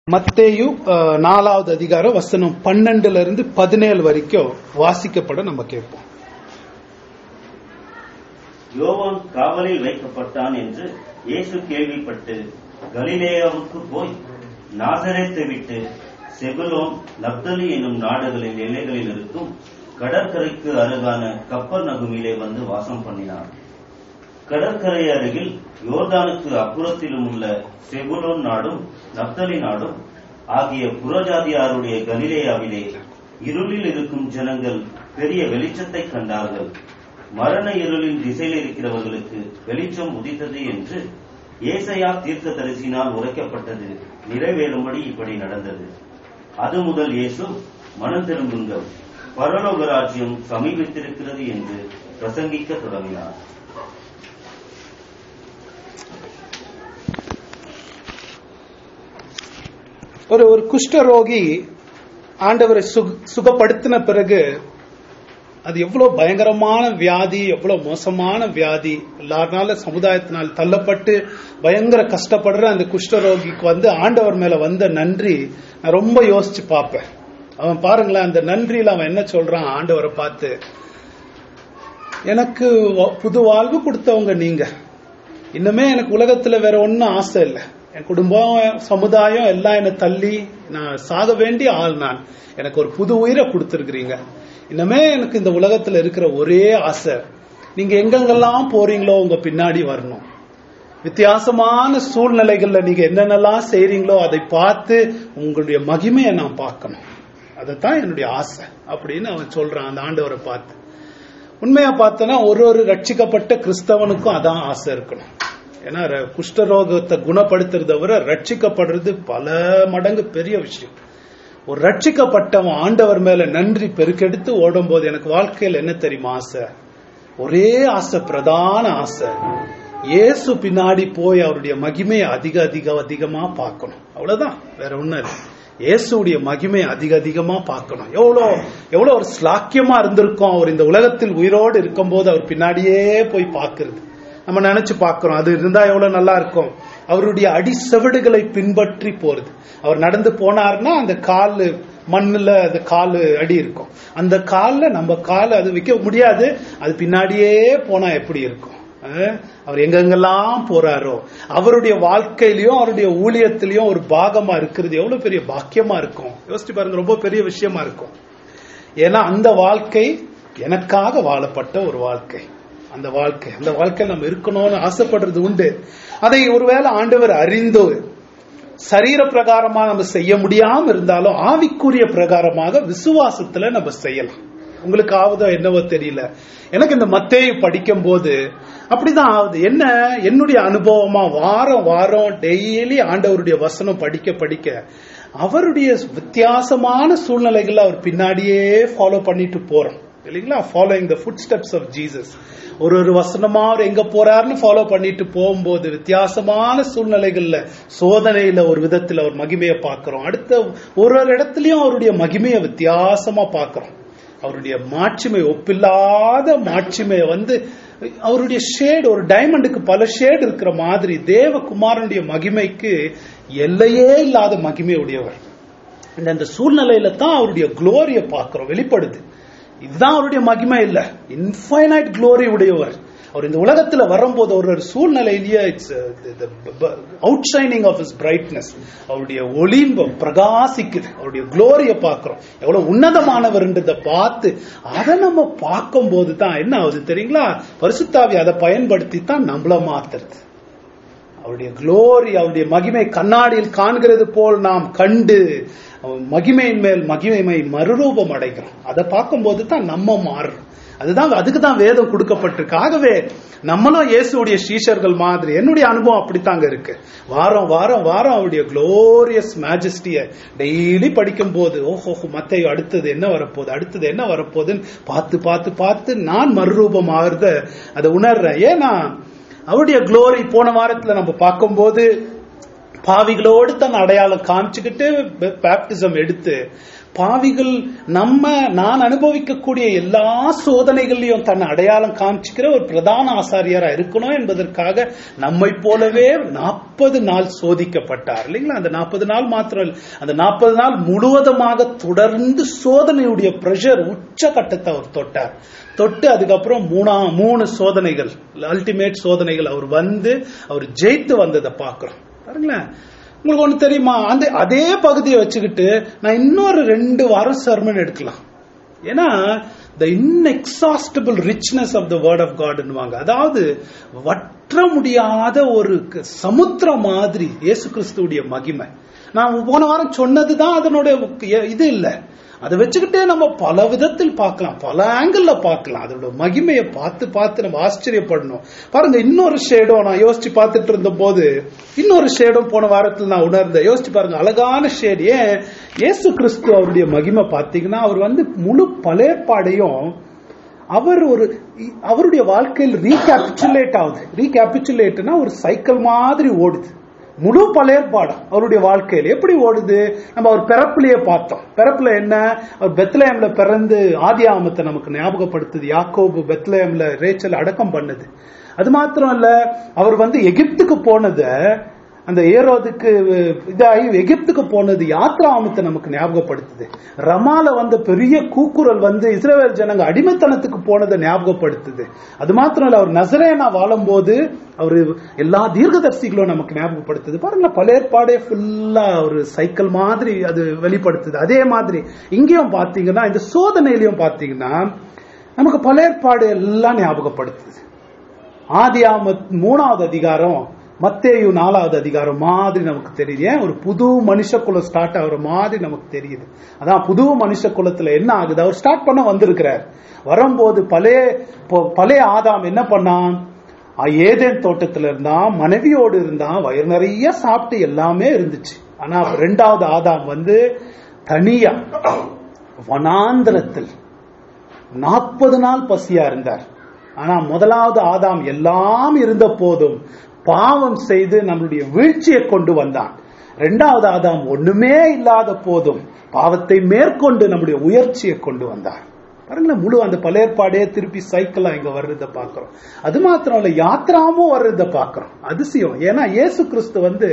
மத்தேயு அஹ், நாலாவது அதிகாரம் வசனம் பன்னெண்டுல இருந்து பதினேழு வரைக்கும் வாசிக்கப்பட நம்ம கேட்போம் யோவான் காவலில் வைக்கப்பட்டான் என்று இயேசு கேள்விப்பட்டு கலிலேயாவுக்கு போய் நாசரேத்தை விட்டு செபுலோன் நப்தலி என்னும் நாடுகளின் எல்லைகளில் இருக்கும் கடற்கரைக்கு அருகான கப்பர் நகுமிலே வந்து வாசம் பண்ணினார் கடற்கரை அருகில் யோர்தானுக்கு அப்புறத்திலும் உள்ள செபுலோன் நாடும் நப்தலி நாடும் ஆகிய புறஜாதியாருடைய கலிலேயாவிலே இருளில் இருக்கும் ஜனங்கள் பெரிய வெளிச்சத்தை கண்டார்கள் மரண இருளின் திசையில் இருக்கிறவர்களுக்கு வெளிச்சம் உதித்தது என்று ஏசையா தீர்க்கதரிசினால் உரைக்கப்பட்டது நிறைவேறும்படி இப்படி நடந்தது அது முதல் இயேசு மனம் திரும்புங்கள் பரலோக ராஜ்யம் சமீபித்திருக்கிறது என்று பிரசங்கிக்க தொடங்கினார் ஒரு ஒரு குஷ்டரோகி ஆண்டவரை சுக- சுகப்படுத்தின பிறகு அது எவ்வளவு பயங்கரமான வியாதி எவ்வளவு மோசமான வியாதி எல்லாருனால சமுதாயத்தினால் தள்ளப்பட்டு பயங்கர கஷ்டப்படுற அந்த குஷ்டரோகிக்கு வந்து ஆண்டவர் மேல வந்த நன்றி நான் ரொம்ப யோசிச்சு பார்ப்பேன் அவன் பாருங்களேன் அந்த நன்றியில அவன் என்ன சொல்றான் ஆண்டவரை பார்த்து எனக்கு வ- புது வாழ்வு கொடுத்தவங்க நீங்க இன்னுமே எனக்கு உலகத்துல வேற ஒன்னும் ஆசை இல்லை என் குடும்பம் சமுதாயம் எல்லாம் என்னை தள்ளி நான் சாக வேண்டிய ஆள் நான் எனக்கு ஒரு புது உயிரை கொடுத்துருக்கிறீங்க இன்னுமே எனக்கு இந்த உலகத்துல இருக்கிற ஒரே ஆசை நீங்க எங்கெங்கெல்லாம் போறீங்களோ உங்க பின்னாடி வரணும் வித்தியாசமான சூழ்நிலைகள்ல நீங்க என்னென்னலாம் செய்றீங்களோ அதை பார்த்து உங்களுடைய மகிமையை நான் பார்க்கணும் அதுதான் என்னுடைய ஆசை அப்படின்னு அவன் சொல்றான் அந்த ஆண்டவரை பார்த்து உண்மையா பார்த்தோன்னா ஒரு ஒரு ரட்சிக்கப்பட்ட கிறிஸ்தவனுக்கும் அதான் ஆசை இருக்கணும் ஏன்னா ர- குஷ்டரோகத்தை குணப்படுத்துறதை விட ரட்சிக்கப்படுறது பல மடங்கு பெரிய விஷயம் ஒரு ரட்சிக்கப்பட்டவன் ஆண்டவர் மேல நன்றி பெருக்கெடுத்து ஓடும்போது எனக்கு வாழ்க்கையில் என்ன தெரியுமா ஆசை ஒரே ஆசை பிரதான ஆசை இயேசு பின்னாடி போய் அவருடைய மகிமையை அதிக அதிக அதிகமா பார்க்கணும் அவ்வளவுதான் வேற ஒண்ணும் இல்லை இயேசுடைய மகிமை அதிக அதிகமா பார்க்கணும் எவ்வளோ எவ்வளோ ஒரு ஸ்லாக்கியமா இருந்திருக்கும் அவர் இந்த உலகத்தில் உயிரோடு இருக்கும்போது அவர் பின்னாடியே போய் பார்க்கிறது நம்ம நினைச்சு பார்க்கிறோம் அது இருந்தா எவ்வளவு நல்லா இருக்கும் அவருடைய அடி செவிடுகளை பின்பற்றி போறது அவர் நடந்து போனார்னா அந்த கால் மண்ணுல அந்த கால் அடி இருக்கும் அந்த கால்ல நம்ம கால் அது வைக்க முடியாது அது பின்னாடியே போனா எப்படி இருக்கும் அஹ் அவர் எங்கெங்கெல்லாம் போறாரோ அவருடைய வாழ்க்கையிலயும் அவருடைய ஊழியத்திலயும் ஒரு பாகமா இருக்கிறது எவ்வளவு பெரிய பாக்கியமா இருக்கும் யோசிச்சு பாருங்க ரொம்ப பெரிய விஷயமா இருக்கும் ஏன்னா அந்த வாழ்க்கை எனக்காக வாழப்பட்ட ஒரு வாழ்க்கை அந்த வாழ்க்கை அந்த வாழ்க்கையில் நம்ம இருக்கணும்னு ஆசைப்படுறது உண்டு அதை ஒருவேளை ஆண்டவர் அறிந்து சரீர பிரகாரமா நம்ம செய்ய முடியாம இருந்தாலும் ஆவிக்குரிய பிரகாரமாக விசுவாசத்துல நம்ம செய்யலாம் உங்களுக்கு ஆகுதோ என்னவோ தெரியல எனக்கு இந்த மத்தேயு படிக்கும் போது அப்படிதான் ஆகுது என்ன என்னுடைய அனுபவமா வாரம் வாரம் டெய்லி ஆண்டவருடைய வசனம் படிக்க படிக்க அவருடைய வித்தியாசமான சூழ்நிலைகள்ல அவர் பின்னாடியே ஃபாலோ பண்ணிட்டு போறோம் இல்லைங்களா following the footsteps of Jesus ஒரு ஒரு வசனமா அவர் எங்க போறாருன்னு ஃபாலோ பண்ணிட்டு போகும்போது வித்தியாசமான சூழ்நிலைகள்ல சோதனையில ஒரு விதத்துல அவர் மகிமையை பார்க்கிறோம் அடுத்த ஒரு ஒரு இடத்துலயும் அவருடைய மகிமையை வித்தியாசமா பார்க்கிறோம் அவருடைய மாட்சிமை ஒப்பில்லாத மாட்சிமையை வந்து அவருடைய ஷேடு ஒரு டைமண்டுக்கு பல ஷேடு இருக்கிற மாதிரி தேவகுமாரனுடைய மகிமைக்கு எல்லையே இல்லாத மகிமை உடையவர் இந்த அந்த சூழ்நிலையில தான் அவருடைய குளோரியை பார்க்கிறோம் வெளிப்படுது இதுதான் அவருடைய மகிமை இல்ல இன்ஃபைனைட் குளோரி உடையவர் அவர் இந்த உலகத்துல வரும்போது ஒரு ஒரு சூழ்நிலையிலேயே it's outshining of is brightness அவருடைய ஒளி பிரகாசிக்குது அவருடைய குளோரியை பார்க்கிறோம் எவ்வளவு உன்னதமானவர்ன்றதை பார்த்து அதை நம்ம பார்க்கும் போது தான் என்ன ஆகுது தெரியுங்களா பரிசுத்தாவி அதை பயன்படுத்தி தான் நம்மள மாத்துறது அவருடைய குளோரி அவருடைய மகிமை கண்ணாடியில் காண்கிறது போல் நாம் கண்டு அவன் மகிமையின் மேல் மகிமை மறுரூபம் அடைகிறோம் அதை பார்க்கும்போது தான் நம்ம மாறுறோம் அதுதான் அதுக்கு தான் வேதம் கொடுக்கப்பட்டிருக்கு ஆகவே நம்மளும் இயேசுடைய சீஷர்கள் மாதிரி என்னுடைய அனுபவம் அப்படித்தாங்க இருக்கு வாரம் வாரம் வாரம் அவருடைய குளோரியஸ் மேஜஸ்டிய டெய்லி படிக்கும் போது ஓஹோ மத்தை அடுத்தது என்ன வரப்போகுது அடுத்தது என்ன வரப்போகுதுன்னு பார்த்து பார்த்து பார்த்து நான் மறுரூபம் ஆகிறத அதை உணர்றேன் ஏன்னா அவருடைய குளோரி போன வாரத்துல நம்ம பார்க்கும்போது பாவிகளோடு தன் அடையாளம் காமிச்சுக்கிட்டு பேப்டிசம் எடுத்து பாவிகள் நம்ம நான் அனுபவிக்கக்கூடிய எல்லா சோதனைகளையும் தன் அடையாளம் காமிச்சுக்கிற ஒரு பிரதான ஆசாரியரா இருக்கணும் என்பதற்காக நம்மை போலவே நாற்பது நாள் சோதிக்கப்பட்டார் இல்லைங்களா அந்த நாற்பது நாள் மாத்திரம் இல்ல, அந்த நாற்பது நாள் முழுவதுமாக தொடர்ந்து சோதனையுடைய பிரஷர் உச்ச கட்டத்தை அவர் தொட்டார் தொட்டு அதுக்கப்புறம் மூணா மூணு சோதனைகள் அல்டிமேட் சோதனைகள் அவர் வந்து அவர் ஜெயித்து வந்ததை பார்க்கிறோம் பாருங்களேன் உங்களுக்கு ஒண்ணு தெரியுமா அந்த அதே பகுதியை வச்சுக்கிட்டு நான் இன்னொரு ரெண்டு வாரம் சர்மன் எடுக்கலாம் ஏன்னா the inexhaustible richness of the word of காட்னுவாங்க அதாவது வற்ற முடியாத ஒரு க- சமுத்திரம் மாதிரி இயேசு கிறிஸ்துவுடைய மகிமை நான் போன வாரம் சொன்னதுதான் அதனுடைய எ- இது இல்ல அதை வச்சுக்கிட்டே நம்ம பல விதத்தில் பார்க்கலாம் பல ஆங்கிள் பார்க்கலாம் அதோட மகிமையை பார்த்து பார்த்து நம்ம ஆச்சரியப்படணும் பாருங்க இன்னொரு ஷேடும் நான் யோசிச்சு பார்த்துட்டு இருந்த போது இன்னொரு ஷேடும் போன வாரத்தில் நான் உணர்ந்தேன் யோசிச்சு பாருங்க அழகான ஷேட் ஏன் இயேசு கிறிஸ்து அவருடைய மகிமை பார்த்தீங்கன்னா அவர் வந்து முழு பழையப்பாடையும் அவர் ஒரு இ- அவருடைய வாழ்க்கையில் ரீகேபிச்சுலேட் ஆகுது ரீகேபிச்சுலேட்னா ஒரு சைக்கிள் மாதிரி ஓடுது முழு பழையற்பாடம் அவருடைய வாழ்க்கையில் எப்படி ஓடுது நம்ம அவர் பிறப்புலயே பார்த்தோம் பிறப்புல என்ன அவர் பெத்லஹேம்ல பிறந்து ஆதி ஆமத்தை நமக்கு ஞாபகப்படுத்துது யாக்கோபு பெத்லஹேம்ல ரேச்சல் அடக்கம் பண்ணுது அது மாத்திரம் இல்ல அவர் வந்து எகிப்துக்கு போனத அந்த ஏரோதுக்கு இதாகி எகிப்துக்கு போனது யாத்ராமத்தை நமக்கு ஞாபகப்படுத்துது ரமால வந்த பெரிய கூக்குரல் வந்து இஸ்ரேல் ஜனங்க அடிமைத்தனத்துக்கு போனதை ஞாபகப்படுத்துது அது மாத்திரம் இல்ல அவர் நசரேனா வாழும்போது அவர் எல்லா தீர்க்கதரிசிகளும் நமக்கு ஞாபகப்படுத்துது பாருங்க பழைய ஏற்பாடே ஃபுல்லா ஒரு சைக்கிள் மாதிரி அது வெளிப்படுத்துது அதே மாதிரி இங்கேயும் பாத்தீங்கன்னா இந்த சோதனையிலையும் பாத்தீங்கன்னா நமக்கு பழைய ஏற்பாடு எல்லாம் ஞாபகப்படுத்துது ஆதியாமத் மூணாவது அதிகாரம் மத்தேயு நாலாவது அதிகாரம் மாதிரி நமக்கு தெரியுது ஏன் ஒரு புது மனுஷ குலம் ஸ்டார்ட் ஆகுற மாதிரி நமக்கு தெரியுது அதான் புது மனுஷ குலத்துல என்ன ஆகுது அவர் ஸ்டார்ட் பண்ண வந்திருக்கிறார் வரும்போது பழைய பொ- பழைய ஆதாம் என்ன பண்ணான் அஹ் ஏதேன் தோட்டத்துல இருந்தான் மனைவியோடு இருந்தான் வயிறு நிறைய சாப்பிட்டு எல்லாமே இருந்துச்சு ஆனா ரெண்டாவது ஆதாம் வந்து தனியா வனாந்திரத்தில் நாற்பது நாள் பசியா இருந்தார் ஆனா முதலாவது ஆதாம் எல்லாம் இருந்த போதும் பாவம் செய்து நம்மளுடைய வீழ்ச்சியை கொண்டு வந்தான் இரண்டாவது ஆதாம் ஒண்ணுமே இல்லாத போதும் பாவத்தை மேற்கொண்டு நம்முடைய உயர்ச்சியை கொண்டு வந்தார் பாருங்களேன் முழு அந்த பழையற்பாடே திருப்பி சைக்கிளா இங்க வர்றத பாக்குறோம் அது மாத்திரம் இல்ல யாத்ராமும் வர்றத பாக்குறோம் அதிசயம் ஏன்னா இயேசு கிறிஸ்து வந்து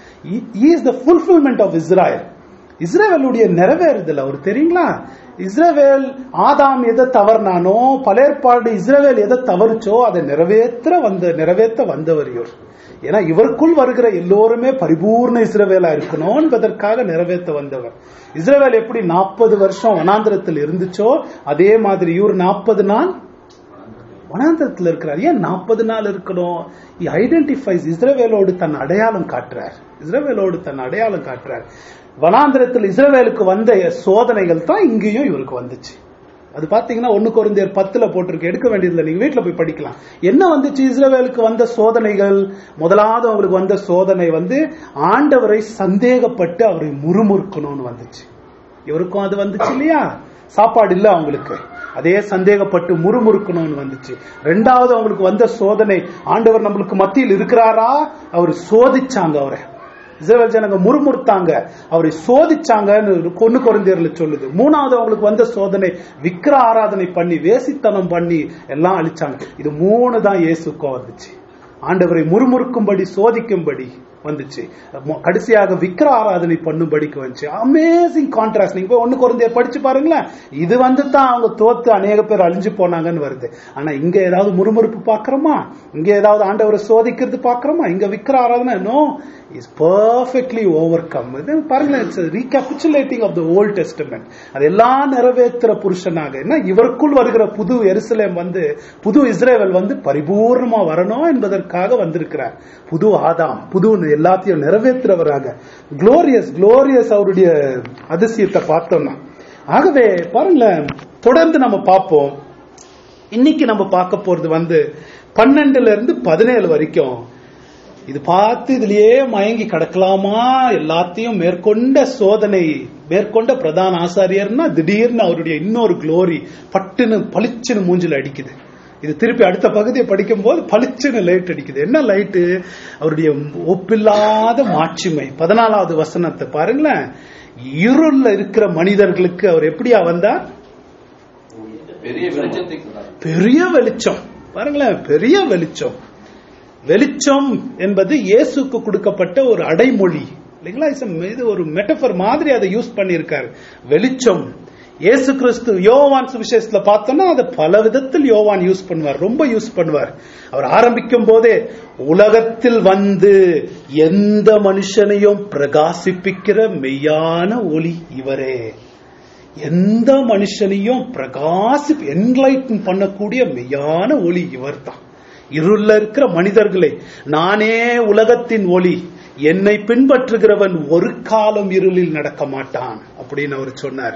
is the fulfilment of Israel இஸ்ரேவேலுடைய நிறைவேறுதல் அவர் தெரியுங்களா இஸ்ரேவேல் ஆதாம் எதை தவறுனானோ பழையற்பாடு இஸ்ரேவேல் எதை தவறுச்சோ அதை நிறைவேற்ற வந்த நிறைவேற்ற வந்தவர் இவர் ஏன்னா இவருக்குள் வருகிற எல்லோருமே பரிபூர்ண இஸ்ரவேலா இருக்கணும் என்பதற்காக நிறைவேற்ற வந்தவர் இஸ்ரேவேல் எப்படி நாற்பது வருஷம் வனாந்திரத்தில் இருந்துச்சோ அதே மாதிரி இவர் நாற்பது நாள் வனாந்திரத்தில் இருக்கிறார் ஏன் நாற்பது நாள் இருக்கணும் ஐடென்டிஃபைஸ் இஸ்ரவேலோடு தன் அடையாளம் காட்டுறார் இஸ்ரவேலோடு தன் அடையாளம் காட்டுறார் வனாந்திரத்தில் இஸ்ரவேலுக்கு வந்த சோதனைகள் தான் இங்கேயும் இவருக்கு வந்துச்சு அது பாத்தீங்கன்னா ஒண்ணு குறைந்தர் பத்துல போட்டிருக்கு எடுக்க வேண்டியதில்லை நீங்க வீட்டுல போய் படிக்கலாம் என்ன வந்துச்சு இஸ்ரவேலுக்கு வந்த சோதனைகள் முதலாவது அவங்களுக்கு வந்த சோதனை வந்து ஆண்டவரை சந்தேகப்பட்டு அவரை முறுமுறுக்கணும்னு வந்துச்சு இவருக்கும் அது வந்துச்சு இல்லையா சாப்பாடு இல்ல அவங்களுக்கு அதே சந்தேகப்பட்டு முறுமுறுக்கணும்னு வந்துச்சு ரெண்டாவது அவங்களுக்கு வந்த சோதனை ஆண்டவர் நம்மளுக்கு மத்தியில் இருக்கிறாரா அவர் சோதிச்சாங்க அவரை இஸ்ரவேல் ஜனங்க முறுமுறுத்தாங்க அவரை சோதிச்சாங்கன்னு கொன்னு குறைந்தேர்ல சொல்லுது மூணாவது அவங்களுக்கு வந்த சோதனை விக்கிர ஆராதனை பண்ணி வேசித்தனம் பண்ணி எல்லாம் அழிச்சாங்க இது மூணு தான் இயேசுக்கும் வந்துச்சு ஆண்டவரை முறுமுறுக்கும்படி சோதிக்கும்படி வந்துச்சு மொ- கடைசியாக விக்கிர ஆராதனை பண்ணும்படிக்கு வந்துச்சு அமேசிங் கான்ட்ராஸ்ட் நீங்க போய் ஒண்ணு குறைந்தே படிச்சு பாருங்களேன் இது வந்து தான் அவங்க தோத்து அநேக பேர் அழிஞ்சு போனாங்கன்னு வருது ஆனா இங்க ஏதாவது முறுமுறுப்பு பாக்குறோமா இங்க ஏதாவது ஆண்டவரை சோதிக்கிறது பாக்குறோமா இங்க விக்கிர ஆராதனை no is perfectly overcome இது பாருங்களேன் it's recapitulating of the old testament அதெல்லாம் நிறைவேற்றுற புருஷனாக என்ன இவருக்குள் வருகிற புது எருசலேம் வந்து புது இஸ்ரேல் வந்து பரிபூர்ணமா வரணும் என்பதற்காக வந்திருக்கிறார் புது ஆதாம் புது எல்லாத்தையும் நிறைவேற்றுறவராக குளோரியஸ் குளோரியஸ் அவருடைய அதிசயத்தை பார்த்தோம்னா ஆகவே பாருங்களேன் தொடர்ந்து நம்ம பார்ப்போம் இன்னைக்கு நம்ம பார்க்க போறது வந்து பன்னெண்டுல இருந்து பதினேழு வரைக்கும் இது பார்த்து இதுலயே மயங்கி கிடக்கலாமா எல்லாத்தையும் மேற்கொண்ட சோதனை மேற்கொண்ட பிரதான ஆசாரியர்னா திடீர்னு அவருடைய இன்னொரு குளோரி பட்டுன்னு பளிச்சுன்னு மூஞ்சில அடிக்குது இது திருப்பி அடுத்த பகுதியை படிக்கும் போது பளிச்சுன்னு லைட் அடிக்குது என்ன லைட்டு அவருடைய ஒப்பில்லாத மாட்சிமை பதினாலாவது வசனத்தை பாருங்களேன் இருள்ல இருக்கிற மனிதர்களுக்கு அவர் எப்படியா வந்தார் பெரிய வெளிச்சத்தை பெரிய வெளிச்சம் பாருங்களேன் பெரிய வெளிச்சம் வெளிச்சம் என்பது இயேசுக்கு கொடுக்கப்பட்ட ஒரு அடைமொழி இல்லைங்களா It's a- இது ஒரு மெட்டபர் மாதிரி அதை யூஸ் பண்ணியிருக்காரு வெளிச்சம் இயேசு கிறிஸ்து யோவான் சுவிசேஷத்துல பார்த்தோம்னா அதை பல விதத்தில் யோவான் யூஸ் பண்ணுவார் ரொம்ப யூஸ் பண்ணுவார் அவர் ஆரம்பிக்கும் போதே உலகத்தில் வந்து எந்த மனுஷனையும் பிரகாசிப்பிக்கிற மெய்யான ஒளி இவரே எந்த மனுஷனையும் பிரகாசி என்லைட்டன் பண்ணக்கூடிய மெய்யான ஒளி இவர்தான் இருள்ல இருக்கிற மனிதர்களை நானே உலகத்தின் ஒளி என்னை பின்பற்றுகிறவன் ஒரு காலம் இருளில் நடக்க மாட்டான் அப்படின்னு அவர் சொன்னார்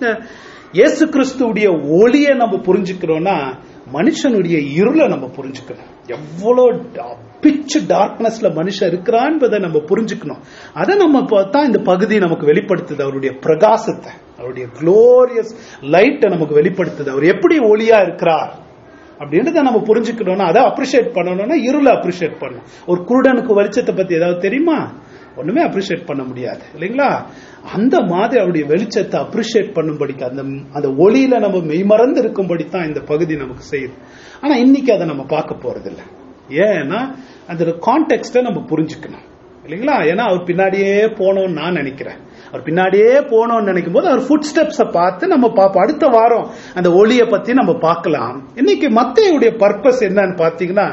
இயேசு கிறிஸ்துவுடைய ஒளியை நம்ம புரிஞ்சுக்கிறோம்னா மனுஷனுடைய இருளை நம்ம புரிஞ்சுக்கணும் எவ்வளவு பிச்சு டார்க்னஸ்ல மனுஷன் இருக்கிறான்றதை நம்ம புரிஞ்சுக்கணும் அதை நம்ம பார்த்தா இந்த பகுதி நமக்கு வெளிப்படுத்துது அவருடைய பிரகாசத்தை அவருடைய குளோரியஸ் லைட்டை நமக்கு வெளிப்படுத்துது அவர் எப்படி ஒளியா இருக்கிறார் அப்படின்றத நம்ம புரிஞ்சுக்கணும்னா அதை அப்ரிஷியேட் பண்ணணும்னா இருளை அப்ரிஷியேட் பண்ணணும் ஒரு குருடனுக்கு வெளிச்சத்தை பத்தி ஏதாவது தெரியுமா ஒண்ணுமே அப்ரிஷியேட் பண்ண முடியாது இல்லைங்களா அந்த மாதிரி அவருடைய வெளிச்சத்தை அப்ரிஷியேட் பண்ணும்படிக்கு அந்த அந்த ஒளியில நம்ம மெய்மறந்து இருக்கும்படி தான் இந்த பகுதி நமக்கு செய்யுது ஆனா இன்னைக்கு அதை நம்ம பார்க்க போறது இல்ல ஏன்னா அந்த கான்டெக்ட்டை நம்ம புரிஞ்சுக்கணும் இல்லைங்களா ஏன்னா அவர் பின்னாடியே போனோம்னு நான் நினைக்கிறேன் அவர் பின்னாடியே போனோம்னு நினைக்கும் போது அவர் ஃபுட் ஸ்டெப்ஸை பார்த்து நம்ம பார்ப்போம் அடுத்த வாரம் அந்த ஒளியை பத்தி நம்ம பார்க்கலாம் இன்னைக்கு மத்தையுடைய பர்பஸ் என்னன்னு பார்த்தீங்கன்னா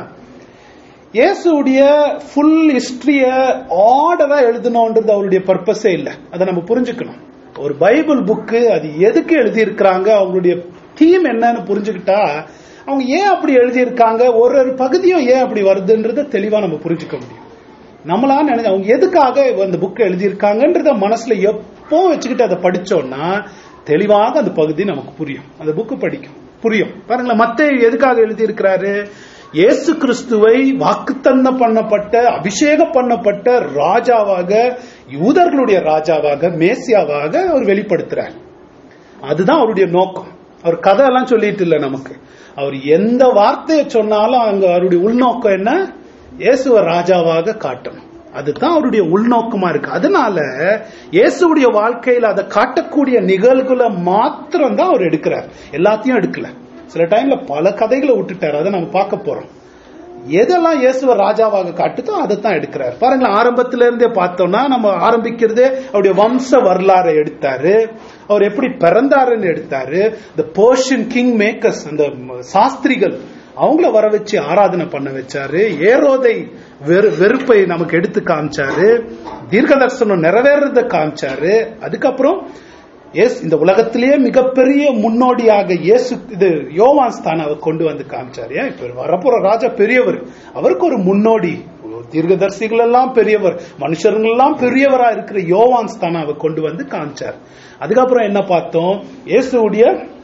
இயேசுடைய ஃபுல் ஹிஸ்டரிய ஆர்டரா எழுதணும்ன்றது அவருடைய பர்பஸே இல்லை அதை நம்ம புரிஞ்சுக்கணும் ஒரு பைபிள் புக்கு அது எதுக்கு எழுதியிருக்கிறாங்க அவங்களுடைய தீம் என்னன்னு புரிஞ்சுக்கிட்டா அவங்க ஏன் அப்படி எழுதியிருக்காங்க ஒரு ஒரு பகுதியும் ஏன் அப்படி வருதுன்றத தெளிவா நம்ம புரிஞ்சுக்க முடியும் நம்மளா நினைச்சு அவங்க எதுக்காக அந்த புக்கை எழுதியிருக்காங்கன்றத மனசுல எப்போ வச்சுக்கிட்டு அதை படிச்சோம்னா தெளிவாக அந்த பகுதி நமக்கு புரியும் அந்த புக்கு படிக்கும் புரியும் பாருங்களேன் மத்த எதுக்காக எழுதியிருக்கிறாரு இயேசு கிறிஸ்துவை வாக்குத்தந்தம் பண்ணப்பட்ட அபிஷேகம் பண்ணப்பட்ட ராஜாவாக யூதர்களுடைய ராஜாவாக மேசியாவாக அவர் வெளிப்படுத்துறார் அதுதான் அவருடைய நோக்கம் அவர் கதை எல்லாம் சொல்லிட்டு இல்ல நமக்கு அவர் எந்த வார்த்தையை சொன்னாலும் அங்க அவருடைய உள்நோக்கம் என்ன இயேசுவ ராஜாவாக காட்டணும் அதுதான் அவருடைய உள்நோக்கமா இருக்கு அதனால இயேசுடைய வாழ்க்கையில அதை காட்டக்கூடிய நிகழ்வுகளை மாத்திரம் தான் அவர் எடுக்கிறார் எல்லாத்தையும் எடுக்கல சில டைம்ல பல கதைகளை விட்டுட்டார் அதை நம்ம பார்க்க போறோம் எதெல்லாம் இயேசுவ ராஜாவாக காட்டுதோ அதை தான் எடுக்கிறார் பாருங்களேன் ஆரம்பத்தில இருந்தே பார்த்தோம்னா நம்ம ஆரம்பிக்கிறதே அவருடைய வம்ச வரலாறை எடுத்தாரு அவர் எப்படி பிறந்தாருன்னு எடுத்தாரு இந்த போர்ஷன் கிங் மேக்கர்ஸ் அந்த சாஸ்திரிகள் அவங்கள வர வச்சு ஆராதனை பண்ண வச்சாரு ஏரோதை வெறு வெறுப்பை நமக்கு எடுத்து காமிச்சாரு தீர்க்கதர்சனம் நிறைவேறத காமிச்சாரு அதுக்கப்புறம் எஸ் இந்த உலகத்திலேயே மிகப்பெரிய முன்னோடியாக இயேசு இது யோவான் ஸ்தானாவை கொண்டு வந்து காமிச்சார் ஏன் இப்ப வரப்போற ராஜா பெரியவர் அவருக்கு ஒரு முன்னோடி தீர்க்கதர்சிகள் எல்லாம் பெரியவர் மனுஷர்கள் எல்லாம் பெரியவரா இருக்கிற யோவான் ஸ்தானாவை கொண்டு வந்து காமிச்சார் அதுக்கப்புறம் என்ன பார்த்தோம் இயேசுடைய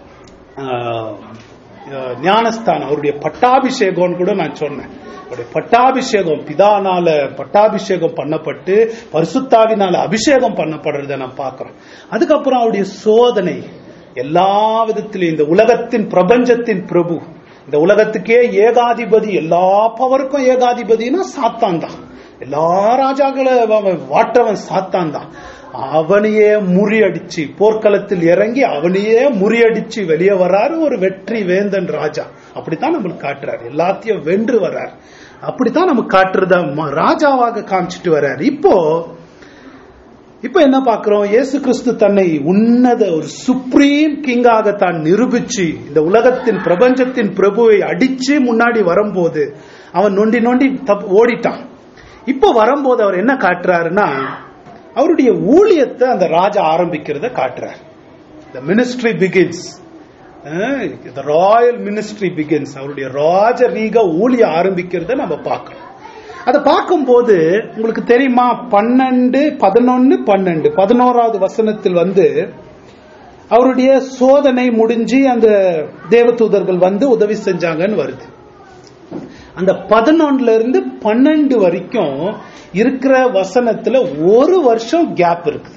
ஞானஸ்தானம் அவருடைய பட்டாபிஷேகம்னு கூட நான் சொன்னேன் அவருடைய பட்டாபிஷேகம் பிதானால பட்டாபிஷேகம் பண்ணப்பட்டு பரிசுத்தாவினால அபிஷேகம் பண்ணப்படுறத நான் பார்க்கிறோம் அதுக்கப்புறம் அவருடைய சோதனை எல்லா விதத்திலும் இந்த உலகத்தின் பிரபஞ்சத்தின் பிரபு இந்த உலகத்துக்கே ஏகாதிபதி எல்லா பவருக்கும் ஏகாதிபதினா சாத்தான் தான் எல்லா ராஜாக்களை வாட்டவன் சாத்தான் தான் அவனையே முறியடிச்சு போர்க்களத்தில் இறங்கி அவனையே முறியடிச்சு வெளியே வராரு ஒரு வெற்றி வேந்தன் ராஜா அப்படித்தான் நம்மளுக்கு காட்டுறாரு எல்லாத்தையும் வென்று வர்றார் அப்படித்தான் நமக்கு காட்டுறத ராஜாவாக காமிச்சிட்டு வர்றாரு இப்போ இப்ப என்ன பாக்குறோம் இயேசு கிறிஸ்து தன்னை உன்னத ஒரு சுப்ரீம் கிங்காக தான் நிரூபிச்சு இந்த உலகத்தின் பிரபஞ்சத்தின் பிரபுவை அடிச்சு முன்னாடி வரும்போது அவன் நொண்டி நொண்டி ஓடிட்டான் இப்போ வரும்போது அவர் என்ன காட்டுறாருன்னா அவருடைய ஊழியத்தை அந்த ராஜா ஆரம்பிக்கிறத காட்டுறார் the ministry begins the royal ministry begins அவருடைய ராஜரீக ஊழிய ஆரம்பிக்கிறத நம்ம பார்க்கணும் அதை பார்க்கும்போது உங்களுக்கு தெரியுமா பன்னெண்டு பதினொன்னு பன்னெண்டு பதினோராவது வசனத்தில் வந்து அவருடைய சோதனை முடிஞ்சு அந்த தேவதூதர்கள் வந்து உதவி செஞ்சாங்கன்னு வருது அந்த பதினொன்னுல இருந்து பன்னெண்டு வரைக்கும் இருக்கிற வசனத்துல ஒரு வருஷம் கேப் இருக்குது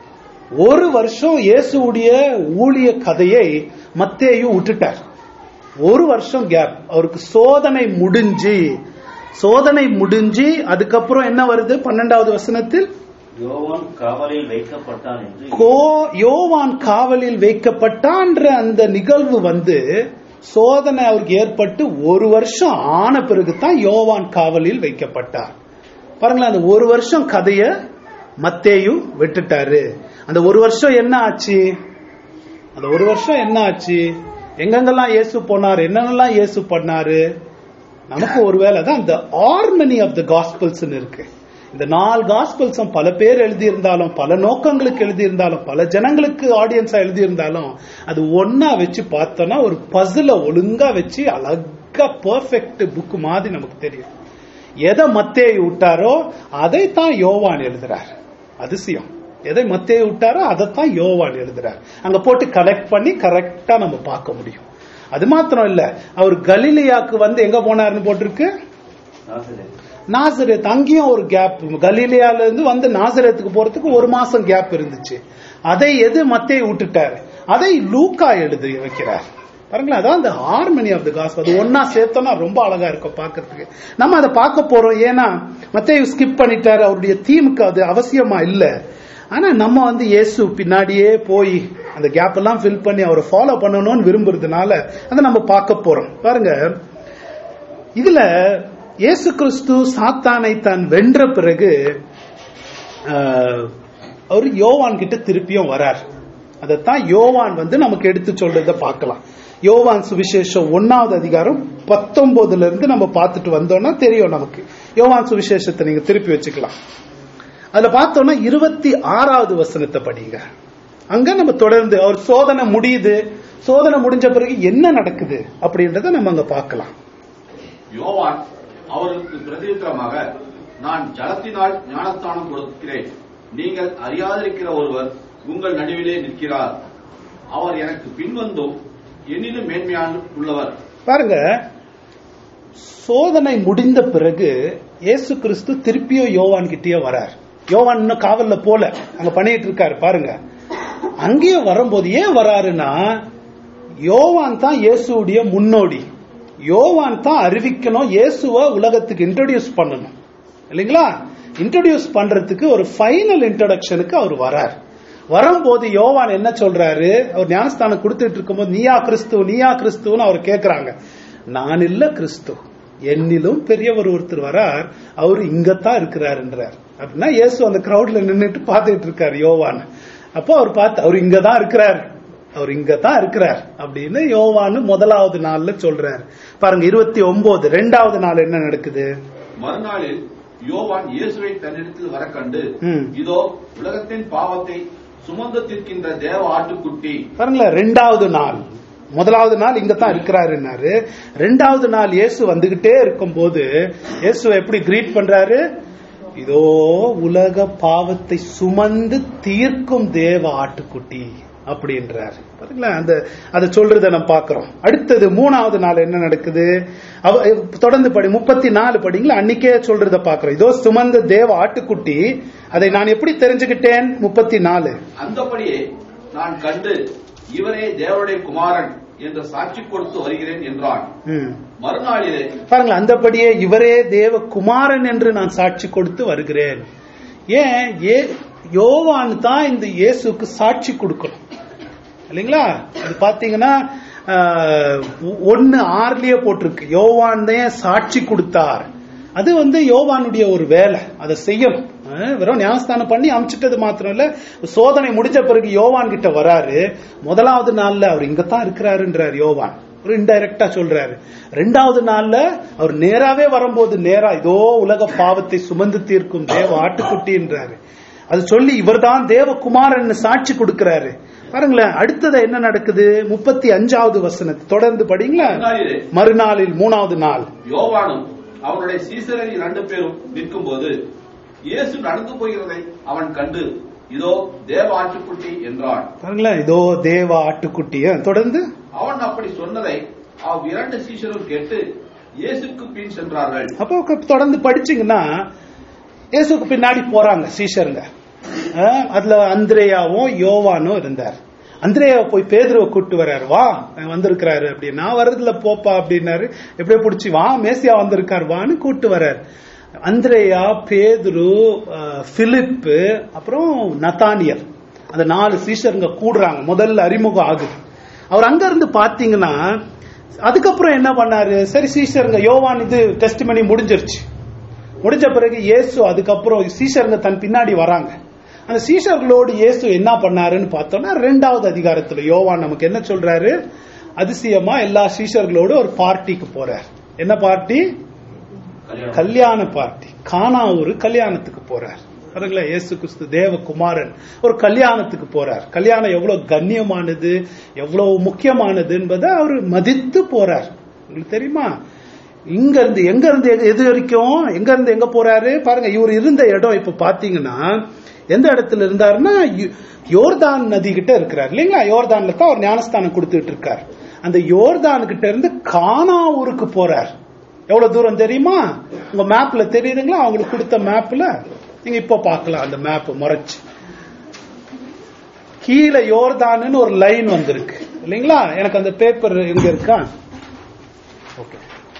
ஒரு வருஷம் இயேசுடைய ஊழிய கதையை மத்தேயும் விட்டுட்டார் ஒரு வருஷம் கேப் அவருக்கு சோதனை முடிஞ்சு சோதனை முடிஞ்சு அதுக்கப்புறம் என்ன வருது பன்னெண்டாவது வசனத்தில் யோவான் காவலில் வைக்கப்பட்டான் என்று கோ யோவான் காவலில் வைக்கப்பட்டான்ற அந்த நிகழ்வு வந்து சோதனை அவருக்கு ஏற்பட்டு ஒரு வருஷம் ஆன பிறகு தான் யோவான் காவலில் வைக்கப்பட்டார் பாருங்களேன் அந்த ஒரு வருஷம் கதைய மத்தேயு விட்டுட்டாரு அந்த ஒரு வருஷம் என்ன ஆச்சு அந்த ஒரு வருஷம் என்ன ஆச்சு எங்கெங்கெல்லாம் இயேசு போனார் என்னென்னலாம் இயேசு பண்ணாரு நமக்கு ஒருவேளை தான் இந்த ஆர்மனி ஆஃப் த காஸ்பல்ஸ் இருக்கு இந்த நாலு காஸ்பல்ஸும் பல பேர் எழுதியிருந்தாலும் பல நோக்கங்களுக்கு எழுதியிருந்தாலும் பல ஜனங்களுக்கு ஆடியன்ஸா எழுதியிருந்தாலும் அது ஒன்னா வச்சு பார்த்தோம்னா ஒரு பசில ஒழுங்கா வச்சு அழகா பெர்ஃபெக்ட் புக் மாதிரி நமக்கு தெரியும் எதை மத்தேயு விட்டாரோ அதைத்தான் யோவான் எழுதுறார் அதிசயம் எதை மத்தேயு விட்டாரோ அதைத்தான் யோவான் எழுதுறார் அங்க போட்டு கலெக்ட் பண்ணி கரெக்டா நம்ம பார்க்க முடியும் அது மாத்திரம் இல்ல அவர் கலிலியாக்கு வந்து எங்க போனாருன்னு போட்டிருக்கு நாசரேத். நாசரேத் அங்கேயும் ஒரு கேப் கலீலியால இருந்து வந்து நாசரேத்துக்கு போறதுக்கு ஒரு மாசம் கேப் இருந்துச்சு அதை எது மத்தேயு விட்டுட்டாரு அதை லூக்கா எழுதி வைக்கிறார் பாருங்களேன் அதான் அந்த ஹார்மனி ஆஃப் த காஸ் அது ஒன்னா சேர்த்தோம்னா ரொம்ப அழகா இருக்கும் பார்க்கிறதுக்கு நம்ம அதை பார்க்க போறோம் ஏன்னா மத்தேயு ஸ்கிப் பண்ணிட்டாரு அவருடைய தீமுக்கு அது அவசியமா இல்ல ஆனா நம்ம வந்து இயேசு பின்னாடியே போய் அந்த கேப் எல்லாம் ஃபில் பண்ணி அவரை ஃபாலோ பண்ணணும்னு விரும்புறதுனால அதை நம்ம பார்க்க போறோம் பாருங்க இதுல இயேசு கிறிஸ்து சாத்தானை தான் வென்ற பிறகு ஆஹ், அவர் யோவான் கிட்ட திருப்பியும் வரார் அதைத்தான் யோவான் வந்து நமக்கு எடுத்து சொல்றத பார்க்கலாம் யோவான் சுவிசேஷம் ஒன்னாவது அதிகாரம் பத்தொன்பதுல இருந்து நம்ம பார்த்துட்டு வந்தோம்னா தெரியும் நமக்கு யோவான் சுவிசேஷத்தை நீங்க திருப்பி வச்சுக்கலாம் அதுல பார்த்தோம்னா இருபத்தி ஆறாவது வசனத்தை படிங்க அங்க நம்ம தொடர்ந்து அவர் சோதனை முடியுது சோதனை முடிஞ்ச பிறகு என்ன நடக்குது அப்படின்றத நம்ம அங்க பார்க்கலாம் யோவான் அவருக்கு பிரதியுத்தரமாக நான் ஜலத்தினால் ஞானஸ்தானம் கொடுக்கிறேன் நீங்கள் அறியாதிருக்கிற ஒருவர் உங்கள் நடுவிலே நிற்கிறார் அவர் எனக்கு பின்வந்தும் என்னிலும் மேன்மையான உள்ளவர் பாருங்க சோதனை முடிந்த பிறகு இயேசு கிறிஸ்து திருப்பியும் யோவான் கிட்டயே வரார் யோவான் இன்னும் காவல்ல போல அங்க பண்ணிட்டு இருக்காரு பாருங்க அங்கேயே வரும்போது ஏன் வராருன்னா யோவான் தான் இயேசுடைய முன்னோடி யோவான் தான் அறிவிக்கணும் இயேசுவை உலகத்துக்கு இன்ட்ரோடியூஸ் பண்ணணும் இல்லைங்களா இன்ட்ரோடியூஸ் பண்றதுக்கு ஒரு ஃபைனல் இன்ட்ரோடக்ஷனுக்கு அவர் வரார் வரும்போது யோவான் என்ன சொல்றாரு அவர் ஞானஸ்தானம் கொடுத்துட்டு இருக்கும்போது நீயா கிறிஸ்து நீயா கிறிஸ்துன்னு அவர் கேக்குறாங்க நான் இல்ல கிறிஸ்து என்னிலும் பெரியவர் ஒருத்தர் வரார் அவர் இங்கத்தான் இருக்கிறாருன்றார் அப்படின்னா இயேசு அந்த கிரௌட்ல நின்னுட்டு பார்த்துட்டு இருக்காரு யோவான் அப்போ அவர் பார்த்து அவர் இங்கதான் இருக்கிறார் அவர் இங்கதான் இருக்கிறார் அப்படின்னு யோவான்னு முதலாவது நாள்ல சொல்றாரு பாருங்க இருபத்தி ஒன்பது ரெண்டாவது நாள் என்ன நடக்குது மறுநாளில் யோவான் இயேசுவை தன்னிடத்தில் வர கண்டு ம். இதோ உலகத்தின் பாவத்தை சுமந்து தீர்க்கின்ற தேவ ஆட்டுக்குட்டி பாருங்களேன் ரெண்டாவது நாள் முதலாவது நாள் இங்க தான் இருக்கிறாருன்னாரு ரெண்டாவது நாள் இயேசு வந்துகிட்டே இருக்கும்போது இயேசுவை எப்படி கிரீட் பண்றாரு இதோ உலக பாவத்தை சுமந்து தீர்க்கும் தேவ ஆட்டுக்குட்டி அப்படின்றார் பாத்தீங்களா அந்த அதை சொல்றத நம்ம பாக்குறோம் அடுத்தது மூணாவது நாள் என்ன நடக்குது அவ தொடர்ந்து படி முப்பத்தி நாலு படிங்களா அன்னைக்கே சொல்றத பாக்குறோம் இதோ சுமந்த தேவ ஆட்டுக்குட்டி அதை நான் எப்படி தெரிஞ்சுக்கிட்டேன் முப்பத்தி நாலு அந்தபடியே நான் கண்டு இவரே தேவனுடைய குமாரன் என்ற சாட்சி கொடுத்து வருகிறேன் என்றான் ம் மறுநாளிலே பாருங்கள் அந்தபடியே இவரே தேவ குமாரன் என்று நான் சாட்சி கொடுத்து வருகிறேன் ஏன் ஏ யோவான் தான் இந்த இயேசுக்கு சாட்சி கொடுக்கணும் இல்லைங்களா அது பாத்தீங்கன்னா ஆஹ், ஒன்னு ஆறுலயே போட்டிருக்கு யோவான் தான் சாட்சி கொடுத்தார் அது வந்து யோவானுடைய ஒரு வேலை அதை செய்யணும் ஆஹ், வெறும் ஞானஸ்தானம் பண்ணி அமிச்சிட்டது மாத்திரம் இல்ல சோதனை முடிஞ்ச பிறகு யோவான் கிட்ட வராரு முதலாவது நாள்ல அவர் இங்கதான் இருக்கிறாருன்றார் யோவான் ஒரு இன்டைரக்டா சொல்றாரு ரெண்டாவது நாள்ல அவர் நேராவே வரும்போது நேரா இதோ உலக பாவத்தை சுமந்து தீர்க்கும் தேவ ஆட்டுக்குட்டின்றாரு அது சொல்லி இவர்தான் தேவகுமாரன் சாட்சி கொடுக்கிறாரு பாருங்களேன் அடுத்தது என்ன நடக்குது முப்பத்தி அஞ்சாவது வசனத்தை தொடர்ந்து படிங்களா மறுநாளிலே மறுநாளில் மூணாவது நாள் யோவானும் அவனுடைய சீசரில் இரண்டு பேரும் நிற்கும்போது இயேசு நடந்து போகிறதை அவன் கண்டு இதோ தேவ ஆட்டுக்குட்டி என்றான் பாருங்களேன் இதோ தேவ ஆட்டுக்குட்டி ஆ, தொடர்ந்து அவன் அப்படி சொன்னதை அவ் இரண்டு சீஷரும் கேட்டு இயேசுக்கு பின் சென்றார்கள் அப்போ க- தொடர்ந்து படிச்சீங்கன்னா இயேசுக்கு பின்னாடி போறாங்க சீஷருங்க ஆ, அதுல அந்திரேயாவும் யோவானும் இருந்தார் அந்திரேயா போய் பேதுருவை கூட்டு வர்றாரு வா அவன் வந்திருக்கிறாரு அப்படி நான் வர்றதுல போப்பா அப்படின்னாரு எப்படியோ பிடிச்சி வா மேசியா வந்திருக்காரு வான்னு கூட்டு வர்றாரு அந்திரேயா பேதுரு அஹ், பிலிப்பு அப்புறம் நத்தானியல் அந்த நாலு சீஷருங்க கூடுறாங்க முதல்ல அறிமுகம் ஆகுது அவர் அங்க இருந்து பாத்தீங்கன்னா அதுக்கப்புறம் என்ன பண்ணாரு சரி சீஷருங்க யோவான் இது டெஸ்ட் பண்ணி முடிஞ்சிருச்சு முடிஞ்ச பிறகு இயேசு அதுக்கப்புறம் சீஷருங்க தன் பின்னாடி வராங்க அந்த சீஷர்களோடு இயேசு என்ன பண்ணாருன்னு பார்த்தோம்னா ரெண்டாவது அதிகாரத்துல யோவான் நமக்கு என்ன சொல்றாரு அதிசயமா எல்லா சீஷர்களோடு ஒரு பார்ட்டிக்கு போறார் என்ன பார்ட்டி கல்யாணம் கல்யாண பார்ட்டி கானா ஒரு கல்யாணத்துக்கு போறார் பாருங்களா இயேசு கிறிஸ்து தேவகுமாரன் ஒரு கல்யாணத்துக்கு போறார் கல்யாணம் எவ்வளவு கண்ணியமானது எவ்வளவு முக்கியமானது என்பதை அவர் மதித்து போறார் உங்களுக்கு தெரியுமா இங்க இருந்து எங்க இருந்து எங்க- எது வரைக்கும் எங்க இருந்து எங்க போறாரு பாருங்க இவர் இருந்த இடம் இப்ப பாத்தீங்கன்னா எந்த இடத்துல இருந்தாருன்னா யோ- யோர்தான் நதி கிட்ட இருக்கிறார் இல்லைங்களா யோர்தான்ல தான் அவர் ஞானஸ்தானம் கொடுத்துட்டு இருக்கார் அந்த யோர்தான் கிட்ட இருந்து கானா ஊருக்கு போறார் எவ்வளவு தூரம் தெரியுமா உங்க மேப்ல தெரியுதுங்களா அவங்களுக்கு கொடுத்த மேப்ல நீங்க இப்ப பார்க்கலாம் அந்த மேப் முறைச்சு கீழே யோர்தான்னு ஒரு லைன் வந்திருக்கு இல்லைங்களா எனக்கு அந்த பேப்பர் எங்க இருக்கா ஓகே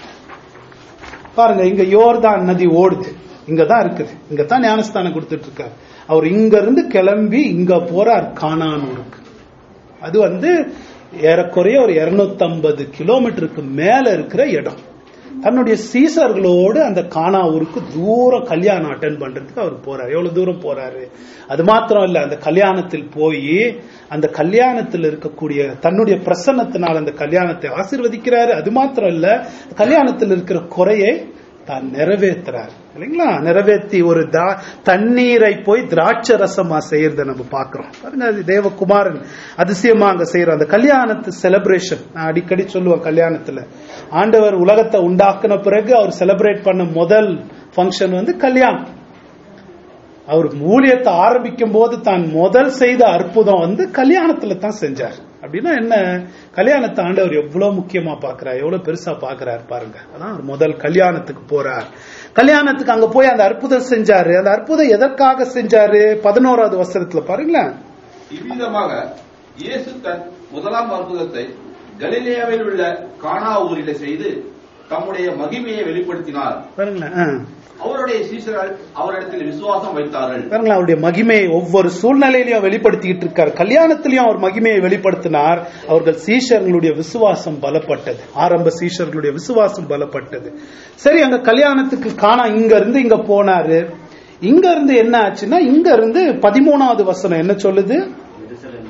பாருங்க இங்க யோர்தான் நதி ஓடுது இங்க தான் இருக்குது இங்க தான் ஞானஸ்தானம் கொடுத்துட்டு இருக்காரு அவர் இங்க இருந்து கிளம்பி இங்க போறார் கானானூருக்கு அது வந்து ஏறக்குறைய ஒரு 250 கிலோமீட்டருக்கு மேல இருக்கிற இடம் தன்னுடைய சீசர்களோடு அந்த கானா ஊருக்கு தூரம் கல்யாணம் அட்டன் பண்றதுக்கு அவர் போறாரு எவ்வளவு தூரம் போறாரு அது மாத்திரம் இல்ல அந்த கல்யாணத்தில் போய் அந்த கல்யாணத்தில் இருக்கக்கூடிய தன்னுடைய பிரசன்னத்தினால் அந்த கல்யாணத்தை ஆசீர்வதிக்கிறாரு அது மாத்திரம் இல்ல கல்யாணத்தில் இருக்கிற குறையை தான் நிறைவேற்றுறார் இல்லைங்களா நிறைவேற்றி ஒரு தா- தண்ணீரை போய் திராட்சை ரசமா செய்யறத நம்ம பார்க்கிறோம் பாருங்க அது தேவகுமாரன் அதிசயமா அங்க செய்யற அந்த கல்யாணத்து செலிப்ரேஷன் நான் அடிக்கடி சொல்லுவேன் கல்யாணத்துல ஆண்டவர் உலகத்தை உண்டாக்குன பிறகு அவர் செலிப்ரேட் பண்ண முதல் ஃபங்க்ஷன் வந்து கல்யாணம் அவர் ஊழியத்தை ஆரம்பிக்கும் போது தான் முதல் செய்த அற்புதம் வந்து கல்யாணத்துல தான் செஞ்சார் அப்படின்னா என்ன கல்யாணத்தை ஆண்டவர் எவ்வளவு முக்கியமா பாக்குறார் எவ்வளவு பெருசா பாக்குறார் பாருங்க அதான் அவர் முதல் கல்யாணத்துக்கு போறார் கல்யாணத்துக்கு அங்க போய் அந்த அற்புதம் செஞ்சாரு அந்த அற்புதம் எதற்காக செஞ்சாரு பதினோராவது வசனத்துல பாருங்களேன் இவ்விதமாக இயேசு தன் முதலாம் அற்புதத்தை கலிலேயாவில் உள்ள கானா ஊரிலே செய்து தம்முடைய மகிமையை வெளிப்படுத்தினார் பாருங்களேன் ஆ. அவருடைய சீசர்கள் அவரிடத்தில் விசுவாசம் வைத்தார்கள் பாருங்களேன் அவருடைய மகிமையை ஒவ்வொரு சூழ்நிலையிலையும் வெளிப்படுத்திக்கிட்டு இருக்கார் கல்யாணத்திலையும் அவர் மகிமையை வெளிப்படுத்தினார் அவர்கள் சீஷர்களுடைய விசுவாசம் பலப்பட்டது ஆரம்ப சீஷர்களுடைய விசுவாசம் பலப்பட்டது சரி அங்க கல்யாணத்துக்கு காணா இங்க இருந்து இங்க போனாரு இங்க இருந்து என்ன ஆச்சுன்னா இங்க இருந்து பதிமூணாவது வசனம் என்ன சொல்லுது எருசலேம்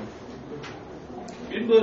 பின்பு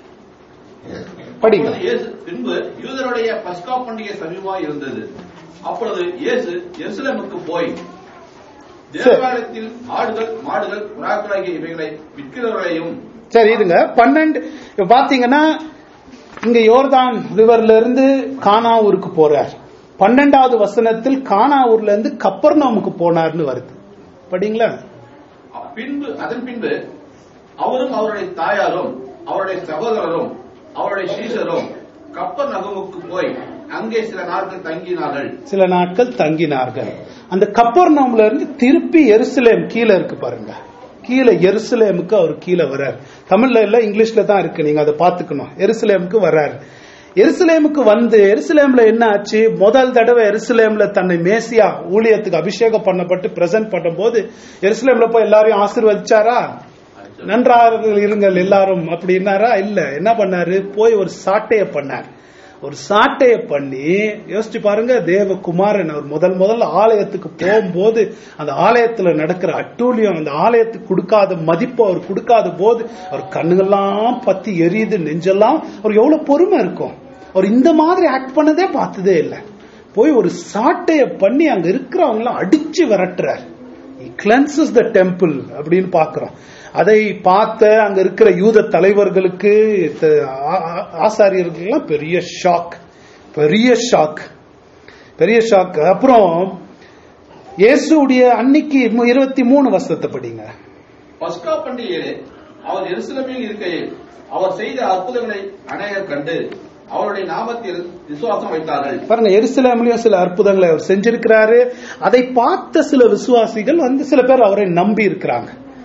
படிங்க அப்பொழுது இயேசு பின்பு யூதருடைய பஸ்கா பண்டிகை சமீபமாய் இருந்தது அப்பொழுது இயேசு எருசலேமுக்கு போய் தேவாலயத்தில் ஆடுகள் மாடுகள் புறாக்களாகிய இவைகளை விற்கிறவர்களையும் சரி இதுங்க பன்னெண்டு இப்ப பாத்தீங்கன்னா இங்க யோர்தான் ரிவர்ல இருந்து கானா ஊருக்கு போறார் பன்னெண்டாவது வசனத்தில் கானா ஊர்ல இருந்து கப்பர்நாமுக்கு போனார்னு வருது படிங்களா பின்பு அதன் பின்பு அவரும் அவருடைய தாயாரும் அவருடைய சகோதரரும் அவருடைய சீஷரும் கப்பர் நகமுக்கு போய் அங்கே சில நாட்கள் தங்கினார்கள் சில நாட்கள் தங்கினார்கள் அந்த கப்பர்நாம்ல இருந்து திருப்பி எருசலேம் கீழே இருக்கு பாருங்க கீழே எருசலேமுக்கு அவர் கீழே வர்றார் தமிழ்ல இல்ல இங்கிலீஷ்ல தான் இருக்கு நீங்க அதை பாத்துக்கணும் எருசலேமுக்கு வர்றார் எருசலேமுக்கு வந்து எருசலேம்ல என்ன ஆச்சு முதல் தடவை எருசலேம்ல தன்னை மேசியா ஊழியத்துக்கு அபிஷேகம் பண்ணப்பட்டு பிரசன்ட் பண்ணும்போது எருசலேம்ல போய் எல்லாரையும் ஆசீர்வதிச்சாரா நன்றாக இருங்கள் எல்லாரும் அப்படின்னாரா இல்ல என்ன பண்ணாரு போய் ஒரு சாட்டைய பண்ணார் ஒரு சாட்டைய பண்ணி யோசிச்சு பாருங்க தேவகுமாரன் அவர் முதல் முதல் ஆலயத்துக்கு போகும்போது அந்த ஆலயத்துல நடக்கிற அட்டூழியம் அந்த ஆலயத்துக்கு கொடுக்காத மதிப்பு அவர் கொடுக்காத போது அவர் கண்ணுங்கெல்லாம் பத்தி எரியுது நெஞ்செல்லாம் அவர் எவ்வளவு பொறுமை இருக்கும் அவர் இந்த மாதிரி ஆக்ட் பண்ணதே பார்த்ததே இல்லை போய் ஒரு சாட்டைய பண்ணி அங்க இருக்கிறவங்க எல்லாம் அடிச்சு விரட்டுறார் கிளன்சஸ் த டெம்பிள் அப்படின்னு பாக்குறோம் அதை பார்த்த அங்க இருக்கிற யூத தலைவர்களுக்கு த- ஆ- ஆ- ஆசாரியர்களுக்கெல்லாம் பெரிய ஷாக் பெரிய ஷாக் பெரிய ஷாக் அப்புறம் இயேசுடைய அன்னைக்கு மு- இருபத்தி மூணு வருஷத்தை படிங்க பஸ்கா பண்டிகையிலே அவர் எருசலேமில் இருக்கையில் அவர் செய்த அற்புதங்களை அநேகர் கண்டு அவருடைய நாமத்தில் விசுவாசம் வைத்தார்கள் பாருங்க எருசலேம்லயும் சில அற்புதங்களை அவர் செஞ்சிருக்கிறாரு அதை பார்த்த சில விசுவாசிகள் வந்து சில பேர் அவரை நம்பி இருக்கிறாங்க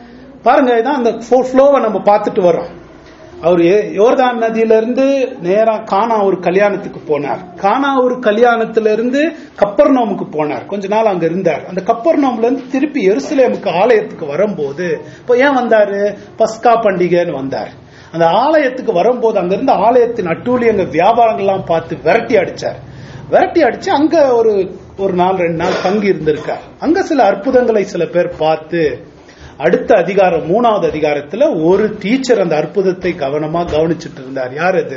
பாருங்க இதான் அந்த ஃப்ளோவை நம்ம பார்த்துட்டு வர்றோம் அவர் ஏ- யோர்தான் நதியில இருந்து நேரா கானா ஒரு கல்யாணத்துக்கு போனார் கானா ஒரு கல்யாணத்துல இருந்து கப்பர்நோமுக்கு போனார் கொஞ்ச நாள் அங்க இருந்தார் அந்த கப்பர்நோம்ல இருந்து திருப்பி எருசலேமுக்கு ஆலயத்துக்கு வரும்போது இப்போ ஏன் வந்தாரு பஸ்கா பண்டிகைன்னு வந்தார் அந்த ஆலயத்துக்கு வரும்போது அங்க இருந்த ஆலயத்தின் அட்டூழியங்க வியாபாரங்கள்லாம் பார்த்து விரட்டி அடிச்சார் விரட்டி அடிச்சு அங்க ஒரு ஒரு நாள் ரெண்டு நாள் தங்கி இருந்திருக்கார் அங்க சில அற்புதங்களை சில பேர் பார்த்து அடுத்த அதிகாரம் மூணாவது அதிகாரத்துல ஒரு டீச்சர் அந்த அற்புதத்தை கவனமா கவனிச்சிட்டு இருந்தார் யார் அது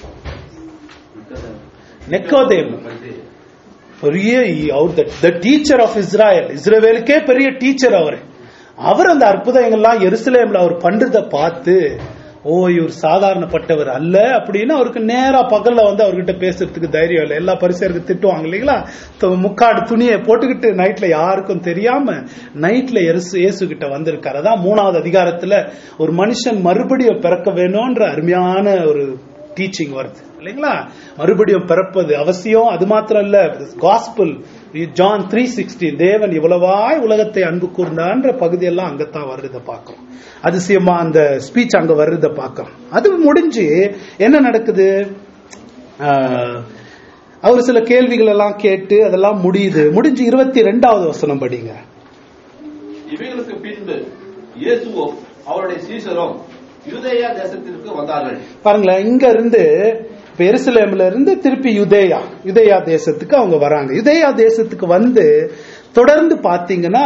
நெக்கோதேம் பெரிய த டீச்சர் ஆஃப் இஸ்ராயல் இஸ்ரேவேலுக்கே பெரிய டீச்சர் அவர் அவர் அந்த அற்புதங்கள்லாம் எருசலேம்ல அவர் பண்றத பார்த்து ஓ இவர் சாதாரணப்பட்டவர் அல்ல அப்படின்னு அவருக்கு நேரா பகல்ல வந்து அவர்கிட்ட பேசுறதுக்கு தைரியம் இல்லை எல்லா பரிசருக்கு திட்டுவாங்க இல்லைங்களா த- முக்காடு துணியை போட்டுக்கிட்டு நைட்ல யாருக்கும் தெரியாம நைட்ல எருசு இயேசு கிட்ட வந்திருக்காரு அதான் மூணாவது அதிகாரத்துல ஒரு மனுஷன் மறுபடியும் பிறக்க வேணும்ன்ற அருமையான ஒரு டீச்சிங் வருது இல்லைங்களா மறுபடியும் பிறப்பது அவசியம் அது மாத்திரம் இல்ல காஸ்பிள் ஜான் த்ரீ சிக்ஸ்டி தேவன் இவ்வளவாய் உலகத்தை அன்பு கூர்ந்தான்ற பகுதியெல்லாம் அங்கத்தான் வர்றதை பார்க்கிறோம் அதிசயமா அந்த ஸ்பீச் அங்க வர்றதை பார்க்கிறோம் அது முடிஞ்சு என்ன நடக்குது ஆஹ், அவர் சில கேள்விகள் எல்லாம் கேட்டு அதெல்லாம் முடியுது முடிஞ்சு இருபத்தி ரெண்டாவது வசனம் படிங்க இவைகளுக்கு பின்பு இயேசுவும் அவருடைய சீசரும் யூதேயா தேசத்திற்கு வந்தார்கள் பாருங்களேன் இங்க இருந்து இப்ப எருசலேம்ல இருந்து திருப்பி யுதேயா யுதேயா தேசத்துக்கு அவங்க வராங்க யுதேயா தேசத்துக்கு வந்து தொடர்ந்து பாத்தீங்கன்னா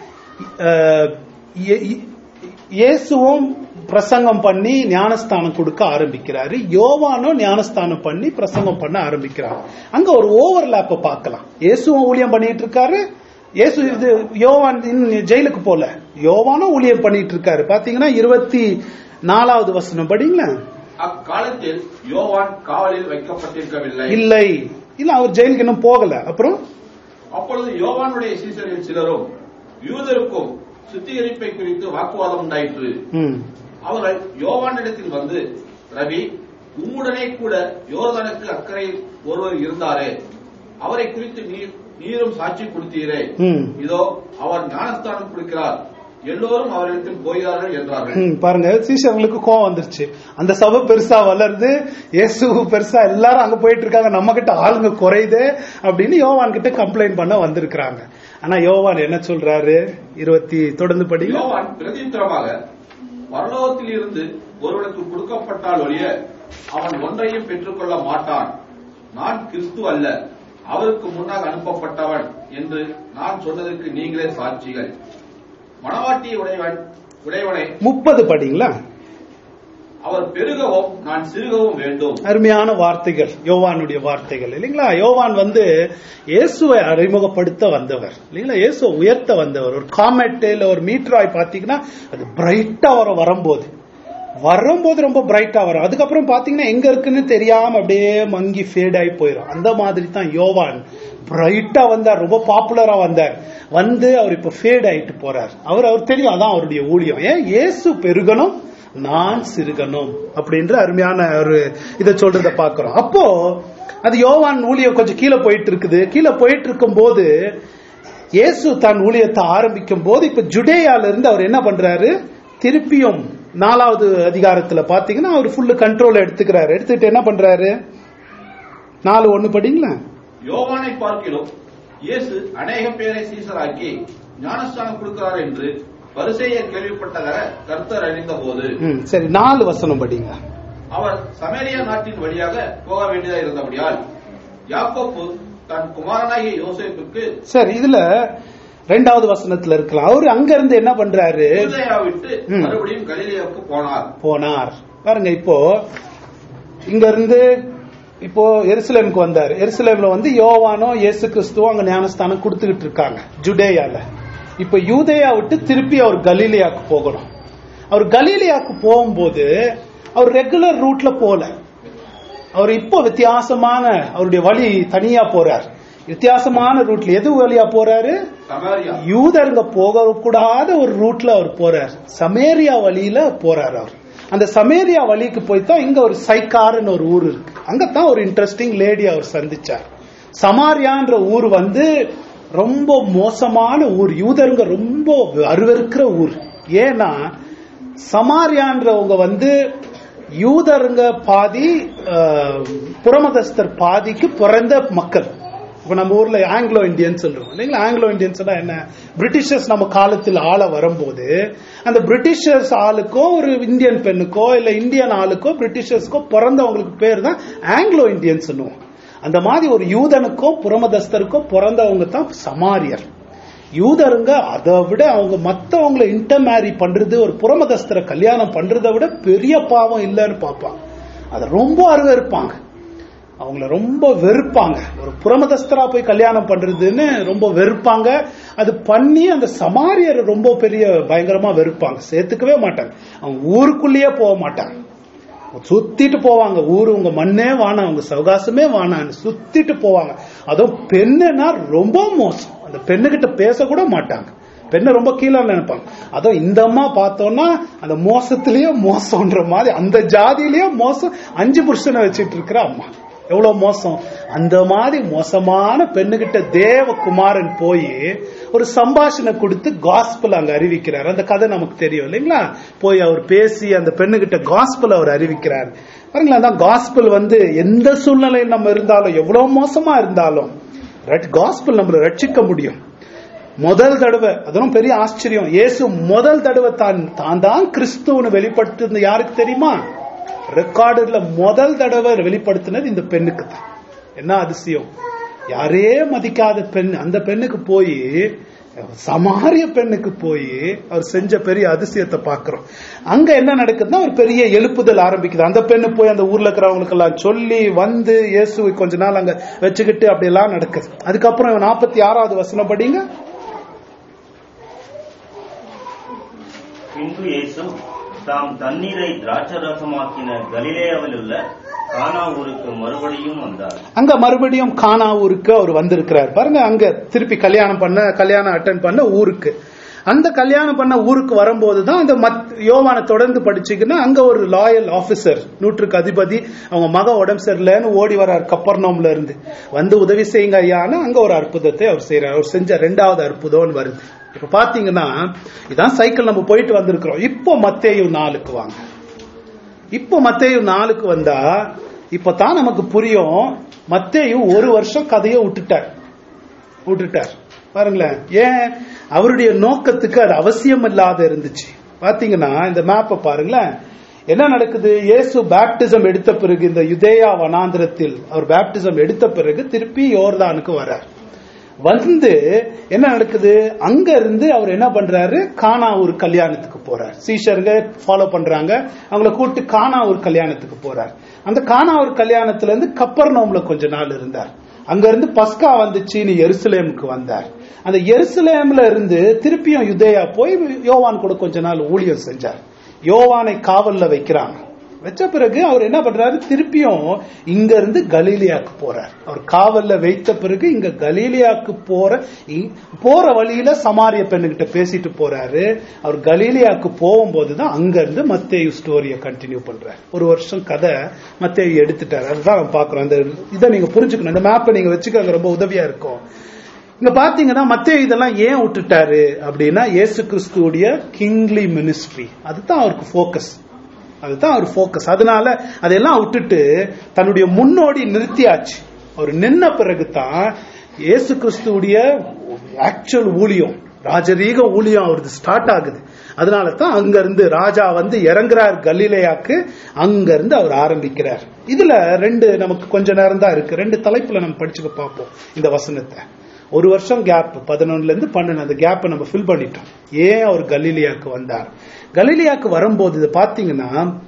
அஹ், இயே- இ- இயேசுவும் பிரசங்கம் பண்ணி ஞானஸ்தானம் கொடுக்க ஆரம்பிக்கிறாரு யோவானும் ஞானஸ்தானம் பண்ணி பிரசங்கம் பண்ண ஆரம்பிக்கிறாங்க அங்க ஒரு ஓவர்லாப்ப பார்க்கலாம் இயேசுவும் ஊழியம் பண்ணிட்டு இருக்காரு இயேசு இது யோவான் இன்னும் ஜெயிலுக்கு போல யோவானும் ஊழியம் பண்ணிட்டு இருக்காரு பாத்தீங்கன்னா இருபத்தி நாலாவது வசனம் படிங்களேன் அக்காலத்தில் யோவான் காவலில் வைக்கப்பட்டிருக்கவில்லை இல்லை இல்ல அவர் ஜெயிலுக்கு இன்னும் போகல அப்புறம் அப்பொழுது யோவானுடைய சீசரில் சிலரும் யூதருக்கும் சுத்திகரிப்பை குறித்து வாக்குவாதம் உண்டாயிற்று ம், அவர்கள் யோவானிடத்தில் வந்து ரவி உம்முடனே கூட யோர்தானுக்கு அக்கறையில் ஒருவர் இருந்தாரே அவரை குறித்து நீர் நீரும் சாட்சி கொடுத்தீரே ம், இதோ அவர் ஞானஸ்தானம் கொடுக்கிறார் எல்லோரும் அவரிடத்தில் போகிறார்கள் என்றார்கள் ம், பாருங்க சீஷர்களுக்கு கோவம் வந்துருச்சு அந்த சபை பெருசா வளருது இயேசு பெருசா எல்லாரும் அங்க போயிட்டு இருக்காங்க நம்ம கிட்ட ஆளுங்க குறையுது அப்படின்னு யோவான் கிட்ட கம்ப்ளைண்ட் பண்ண வந்திருக்கிறாங்க ஆனா யோவான் என்ன சொல்றாரு இருபத்தி தொடர்ந்து படி யோவான் பிரதித்திரமாக பரலோகத்தில் இருந்து ஒருவனுக்கு கொடுக்கப்பட்டால் ஒழிய அவன் ஒன்றையும் பெற்றுக்கொள்ள மாட்டான் நான் கிறிஸ்து அல்ல அவருக்கு முன்னாக அனுப்பப்பட்டவன் என்று நான் சொன்னதற்கு நீங்களே சாட்சிகள் மணவாட்டியை உடையவன் உடையவனை முப்பது படிங்களா அவர் பெருகவும் நான் சிறுகவும் வேண்டும் அருமையான வார்த்தைகள் யோவானுடைய வார்த்தைகள் இல்லைங்களா யோவான் வந்து இயேசுவை அறிமுகப்படுத்த வந்தவர் இல்லைங்களா இயேசுவை உயர்த்த வந்தவர் ஒரு காமெட் இல்ல ஒரு மீட்டராய் பாத்தீங்கன்னா அது பிரைட்டா வர வரும்போது வரும்போது ரொம்ப பிரைட்டா வரும் அதுக்கப்புறம் பாத்தீங்கன்னா எங்க இருக்குன்னு தெரியாம அப்படியே மங்கி ஃபேட் ஆகி போயிடும் அந்த மாதிரி தான் யோவான் பிரைட்டா வந்தார் ரொம்ப பாப்புலரா வந்தார் வந்து அவர் இப்ப ஃபேட் ஆயிட்டு போறார் அவர் அவர் தெரியும் அதான் அவருடைய ஊழியம் ஏன் இயேசு பெருகணும் நான் சிறுகணும் அப்படின்ற அருமையான ஒரு இதை சொல்றத பாக்குறோம் அப்போ அது யோவான் ஊழியம் கொஞ்சம் கீழே போயிட்டு இருக்குது கீழே போயிட்டு இருக்கும் போது இயேசு தன் ஊழியத்தை ஆரம்பிக்கும் போது இப்ப ஜுடேயால இருந்து அவர் என்ன பண்றாரு திருப்பியும் நாலாவது அதிகாரத்துல பாத்தீங்கன்னா அவர் ஃபுல்லு கண்ட்ரோல் எடுத்துக்கிறாரு எடுத்துட்டு என்ன பண்றாரு நாலு ஒண்ணு படிங்களா யோவானை பார்க்கிலும் இயேசு அநேக பேரை சீசராக்கி ஞானஸ்தானம் கொடுக்கிறார் என்று பரிசேயர் கேள்விப்பட்டதர கர்த்தர் அறிந்த போது ம், சரி நாலு வசனம் படிங்க அவர் சமேரியா நாட்டின் வழியாக போக வேண்டியதா இருந்தபடியால் யாக்கோப்பு தன் குமாரனாகிய யோசேப்புக்கு சரி இதுல ரெண்டாவது வசனத்துல இருக்கலாம் அவரு அங்க இருந்து என்ன பண்றாரு யூதேயா விட்டு ம். மறுபடியும் கலிலேயாவுக்கு போனார் போனார் பாருங்க இப்போ இங்க இருந்து இப்போ எருசலேமுக்கு வந்தாரு எருசலேம்ல வந்து யோவானோ இயேசு கிறிஸ்துவோ அங்க ஞானஸ்தானம் கொடுத்துக்கிட்டு இருக்காங்க ஜுடேயால இப்ப யூதேயா விட்டு திருப்பி அவர் கலீலியாக்கு போகணும் அவர் கலீலியாக்கு போகும்போது அவர் ரெகுலர் ரூட்ல போல அவர் இப்போ வித்தியாசமான அவருடைய வழி தனியா போறார் வித்தியாசமான ரூட்ல எது வழியா போறாரு சமாரியா யூதருங்க போக கூடாத ஒரு ரூட்ல அவர் போறார் சமேரியா வழியில போறார் அவர் அந்த சமேரியா வழிக்கு போய் தான் இங்க ஒரு சைக்காருன்னு ஒரு ஊர் இருக்கு அங்கதான் ஒரு இன்ட்ரெஸ்டிங் லேடி அவர் சந்திச்சார் சமாரியான்ற ஊர் வந்து ரொம்ப மோசமான ஊர் யூதருங்க ரொம்ப அருவருக்கிற ஊர் ஏன்னா சமாரியான்றவங்க வந்து யூதருங்க பாதி அஹ், புறமதஸ்தர் பாதிக்கு பிறந்த மக்கள் இப்ப நம்ம ஊர்ல ஆங்கிலோ இந்தியன் சொல்றோம் இல்லைங்களா ஆங்கிலோ இந்தியன்ஸ்னா என்ன பிரிட்டிஷர்ஸ் நம்ம காலத்தில் ஆள வரும்போது அந்த பிரிட்டிஷர்ஸ் ஆளுக்கோ ஒரு இந்தியன் பெண்ணுக்கோ இல்ல இந்தியன் ஆளுக்கோ பிரிட்டிஷர்ஸ்க்கோ பிறந்தவங்களுக்கு பேர் தான் ஆங்கிலோ இந்தியன்ஸ் அந்த மாதிரி ஒரு யூதனுக்கோ புறமதஸ்தருக்கோ பிறந்தவங்க தான் சமாரியர் யூதருங்க அதை விட அவங்க மத்தவங்களை இன்டர்மேரி பண்றது ஒரு புறமதஸ்தரை கல்யாணம் பண்றதை விட பெரிய பாவம் இல்லைன்னு பார்ப்பாங்க அதை ரொம்ப அருவருப்பாங்க அவங்கள ரொம்ப வெறுப்பாங்க ஒரு புறமதஸ்தரா போய் கல்யாணம் பண்றதுன்னு ரொம்ப வெறுப்பாங்க அது பண்ணி அந்த சமாரியர் ரொம்ப பெரிய பயங்கரமா வெறுப்பாங்க சேர்த்துக்கவே மாட்டாங்க அவங்க ஊருக்குள்ளேயே போக மாட்டாங்க சுத்திட்டு போவாங்க ஊரு உங்க மண்ணே வானா உங்க சவகாசமே வானான்னு சுத்திட்டு போவாங்க அதுவும் பெண்ணுனா ரொம்ப மோசம் அந்த பெண்ணுகிட்ட பேசக்கூட மாட்டாங்க பெண்ணை ரொம்ப கீழே நினைப்பாங்க அதுவும் இந்த அம்மா பார்த்தோம்னா அந்த மோசத்திலேயே மோசம்ன்ற மாதிரி அந்த ஜாதியிலேயே மோசம் அஞ்சு புருஷனை வச்சிட்டு இருக்கிற அம்மா எவ்வளவு மோசம் அந்த மாதிரி மோசமான பெண்ணுகிட்ட தேவகுமாரன் போய் ஒரு சம்பாஷணை கொடுத்து காஸ்பல் அங்க அறிவிக்கிறார் அந்த கதை நமக்கு தெரியும் இல்லைங்களா போய் அவர் பேசி அந்த பெண்ணுகிட்ட காஸ்பல் அவர் அறிவிக்கிறார் பாருங்களா அந்த காஸ்பல் வந்து எந்த சூழ்நிலையில் நம்ம இருந்தாலும் எவ்வளவு மோசமா இருந்தாலும் காஸ்பல் நம்மளை ரட்சிக்க முடியும் முதல் தடவை அதெல்லாம் பெரிய ஆச்சரியம் இயேசு முதல் தடவை தான் தான் தான் கிறிஸ்துவனு வெளிப்படுத்தினது யாருக்கு தெரியுமா ரெக்கார்டுல முதல் தடவை வெளிப்படுத்தினது இந்த பெண்ணுக்கு தான் என்ன அதிசயம் யாரே மதிக்காத பெண் அந்த பெண்ணுக்கு போய் சமாரிய பெண்ணுக்கு போய் அவர் செஞ்ச பெரிய அதிசயத்தை பார்க்கிறோம் அங்க என்ன நடக்குதுன்னா ஒரு பெரிய எழுப்புதல் ஆரம்பிக்குது அந்த பெண்ணு போய் அந்த ஊர்ல இருக்கிறவங்களுக்கு எல்லாம் சொல்லி வந்து இயேசுவை கொஞ்ச நாள் அங்க வச்சுக்கிட்டு அப்படி எல்லாம் நடக்குது அதுக்கப்புறம் நாற்பத்தி ஆறாவது வசனம் படிங்க பின்பு இயேசு தாம் தண்ணீரை திராட்சரசமாக்கின கலிலேயாவில் உள்ள கானா ஊருக்கு மறுபடியும் வந்தார் அங்க மறுபடியும் கானா ஊருக்கு அவர் வந்திருக்கிறார் பாருங்க அங்க திருப்பி கல்யாணம் பண்ண கல்யாணம் அட்டன் பண்ண ஊருக்கு அந்த கல்யாணம் பண்ண ஊருக்கு வரும்போது தான் அந்த மத் யோவானை தொடர்ந்து படிச்சீங்கன்னா அங்க ஒரு லாயல் ஆபீசர் நூற்றுக்கு அதிபதி அவங்க மக உடம்பு சரியில்லைன்னு ஓடி வரார் கப்பர்னோம்ல இருந்து வந்து உதவி செய்யுங்க ஐயான்னு அங்க ஒரு அற்புதத்தை அவர் செய்யறார் அவர் செஞ்ச ரெண்டாவது அற்புதம்னு வருது இப்ப பாத்தீங்கன்னா இதான் சைக்கிள் நம்ம போயிட்டு வந்திருக்கிறோம் இப்போ மத்தேயு நாளுக்கு வாங்க இப்போ மத்தேயு நாளுக்கு வந்தா இப்பதான் நமக்கு புரியும் மத்தேயு ஒரு வருஷம் கதையை விட்டுட்டார் விட்டுட்டார் பாருங்களேன் ஏன் அவருடைய நோக்கத்துக்கு அது அவசியம் இல்லாத இருந்துச்சு பாத்தீங்கன்னா இந்த மேப்பை பாருங்களேன் என்ன நடக்குது இயேசு பேப்டிசம் எடுத்த பிறகு இந்த யுதேயா வனாந்திரத்தில் அவர் பேப்டிசம் எடுத்த பிறகு திருப்பி யோர்தானுக்கு வர்றார் வந்து என்ன நடக்குது அங்க இருந்து அவர் என்ன பண்றாரு கானா ஒரு கல்யாணத்துக்கு போறார் சீஷருங்க ஃபாலோ பண்றாங்க அவங்கள கூப்பிட்டு கானா ஒரு கல்யாணத்துக்கு போறார் அந்த கானா ஒரு கல்யாணத்துல இருந்து கப்பர் நோம்ல கொஞ்ச நாள் இருந்தார் அங்க இருந்து பஸ்கா வந்துச்சுன்னு எருசலேமுக்கு வந்தார் அந்த எருசலேம்ல இருந்து திருப்பியும் யுதேயா போய் யோவான் கூட கொஞ்ச நாள் ஊழியம் செஞ்சார் யோவானை காவல்ல வைக்கிறாங்க வச்ச பிறகு அவர் என்ன பண்றாரு திருப்பியும் இங்க இருந்து கலீலியாக்கு போறார் அவர் காவல்ல வைத்த பிறகு இங்க கலீலியாக்கு போற இ- போற வழியில சமாரிய பெண்ணுகிட்ட பேசிட்டு போறாரு அவர் கலீலியாக்கு போகும்போது தான் அங்க இருந்து மத்தேயு ஸ்டோரியை கண்டினியூ பண்றாரு ஒரு வருஷம் கதை மத்தேயு எடுத்துட்டாரு அதுதான் நம்ம பாக்குறோம் அந்த இதை நீங்க புரிஞ்சுக்கணும் இந்த மேப்பை நீங்க வச்சுக்க ரொம்ப உதவியா இருக்கும் இங்க பாத்தீங்கன்னா மத்தேயு இதெல்லாம் ஏன் விட்டுட்டாரு அப்படின்னா இயேசு கிறிஸ்துவுடைய கிங்லி மினிஸ்ட்ரி அதுதான் அவருக்கு ஃபோக்கஸ் அதுதான் அவர் ஃபோக்கஸ் அதனால அதெல்லாம் விட்டுட்டு தன்னுடைய முன்னோடி நிறுத்தியாச்சு அவர் நின்ன பிறகு தான் இயேசு கிறிஸ்துவுடைய ஆக்சுவல் ஊழியம் ராஜரீக ஊழியம் அவரது ஸ்டார்ட் ஆகுது அதனால தான் அங்க இருந்து ராஜா வந்து இறங்குறார் கலிலேயாக்கு அங்க இருந்து அவர் ஆரம்பிக்கிறார் இதுல ரெண்டு நமக்கு கொஞ்ச நேரம் தான் இருக்கு ரெண்டு தலைப்புல நம்ம படிச்சுக்க பார்ப்போம் இந்த வசனத்தை ஒரு வருஷம் கேப் பதினொன்னுல இருந்து பன்னெண்டு அந்த கேப்பை நம்ம ஃபில் பண்ணிட்டோம் ஏன் அவர் கலீலியாக்கு வந்தார் கலீலியாக்கு வரும்போது இதை பாத்தீங்கன்னா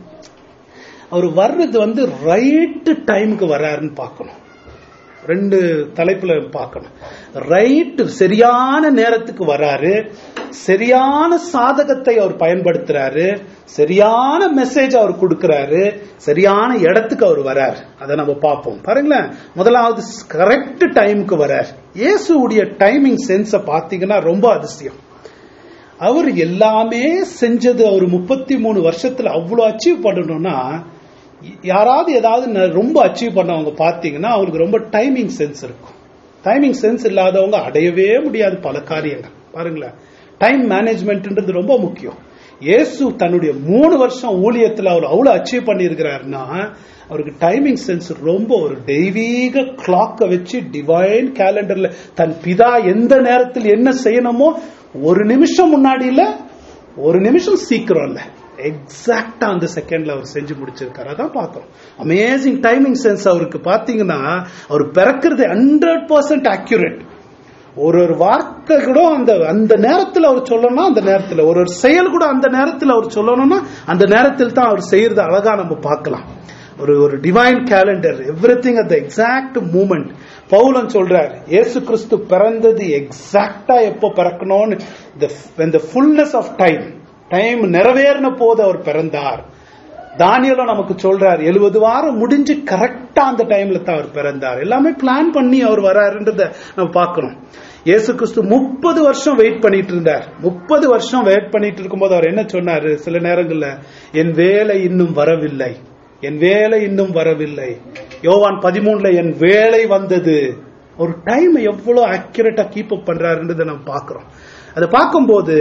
அவர் வர்றது வந்து ரைட்டு டைமுக்கு வர்றாருன்னு பார்க்கணும் ரெண்டு தலைப்புல பார்க்கணும் ரைட் சரியான நேரத்துக்கு வராரு சரியான சாதகத்தை அவர் பயன்படுத்துறாரு சரியான மெசேஜ் அவர் கொடுக்கறாரு சரியான இடத்துக்கு அவர் வராரு அதை நம்ம பார்ப்போம் பாருங்களேன் முதலாவது கரெக்ட் டைமுக்கு வரார் இயேசுடைய டைமிங் சென்ஸை பார்த்தீங்கன்னா ரொம்ப அதிசயம் அவர் எல்லாமே செஞ்சது அவர் முப்பத்தி மூணு வருஷத்துல அவ்வளவு அச்சீவ் பண்ணணும்னா யாராவது ஏதாவது ந- ரொம்ப அச்சீவ் பண்ணவங்க பார்த்தீங்கன்னா அவங்களுக்கு ரொம்ப டைமிங் சென்ஸ் இருக்கும் டைமிங் சென்ஸ் இல்லாதவங்க அடையவே முடியாது பல காரியங்கள் பாருங்களேன் டைம் மேனேஜ்மெண்ட்ன்றது ரொம்ப முக்கியம் இயேசு தன்னுடைய மூணு வருஷம் ஊழியத்துல அவர் அவ்வளவு அச்சீவ் பண்ணியிருக்கிறாருன்னா அவருக்கு டைமிங் சென்ஸ் ரொம்ப ஒரு தெய்வீக கிளாக்க வச்சு டிவைன் கேலண்டர்ல தன் பிதா எந்த நேரத்தில் என்ன செய்யணுமோ ஒரு நிமிஷம் முன்னாடி இல்ல ஒரு நிமிஷம் சீக்கிரம் இல்ல எக்ஸாக்டா அந்த செகண்ட்ல அவர் செஞ்சு முடிச்சிருக்காரு அதான் பார்க்கிறோம் அமேசிங் டைமிங் சென்ஸ் அவருக்கு பாத்தீங்கன்னா அவர் பிறக்கிறது ஹண்ட்ரட் பர்சன்ட் அக்யூரேட் ஒரு ஒரு வார்த்தை கூட அந்த அந்த நேரத்தில் அவர் சொல்லணும்னா அந்த நேரத்தில் ஒரு ஒரு செயல் கூட அந்த நேரத்தில் அவர் சொல்லணும்னா அந்த நேரத்தில் தான் அவர் செய்யறது அழகா நம்ம பார்க்கலாம் ஒரு ஒரு divine calendar everything at exact moment பவுலன் சொல்றார் இயேசு கிறிஸ்து பிறந்தது எக்ஸாக்டா எப்போ பிறக்கணும்னு the fullness of time time நிறைவேறின போது அவர் பிறந்தார் தானியலும் நமக்கு சொல்றார் எழுபது வாரம் முடிஞ்சு கரெக்டா அந்த டைம்ல தான் அவர் பிறந்தார் எல்லாமே பிளான் பண்ணி அவர் வராருன்றத நம்ம பார்க்கணும் இயேசு கிறிஸ்து முப்பது வருஷம் வெயிட் பண்ணிட்டு இருந்தார் முப்பது வருஷம் வெயிட் பண்ணிட்டு இருக்கும்போது அவர் என்ன சொன்னாரு சில நேரங்கள்ல என் வேலை இன்னும் வரவில்லை என் வேலை இன்னும் வரவில்லை யோவான் பதிமூணுல என் வேலை வந்தது ஒரு டைம் எவ்வளவு அக்யூரேட்டா கீப் அப் பண்றாருன்றதை நம்ம பார்க்கிறோம் அதை பார்க்கும்போது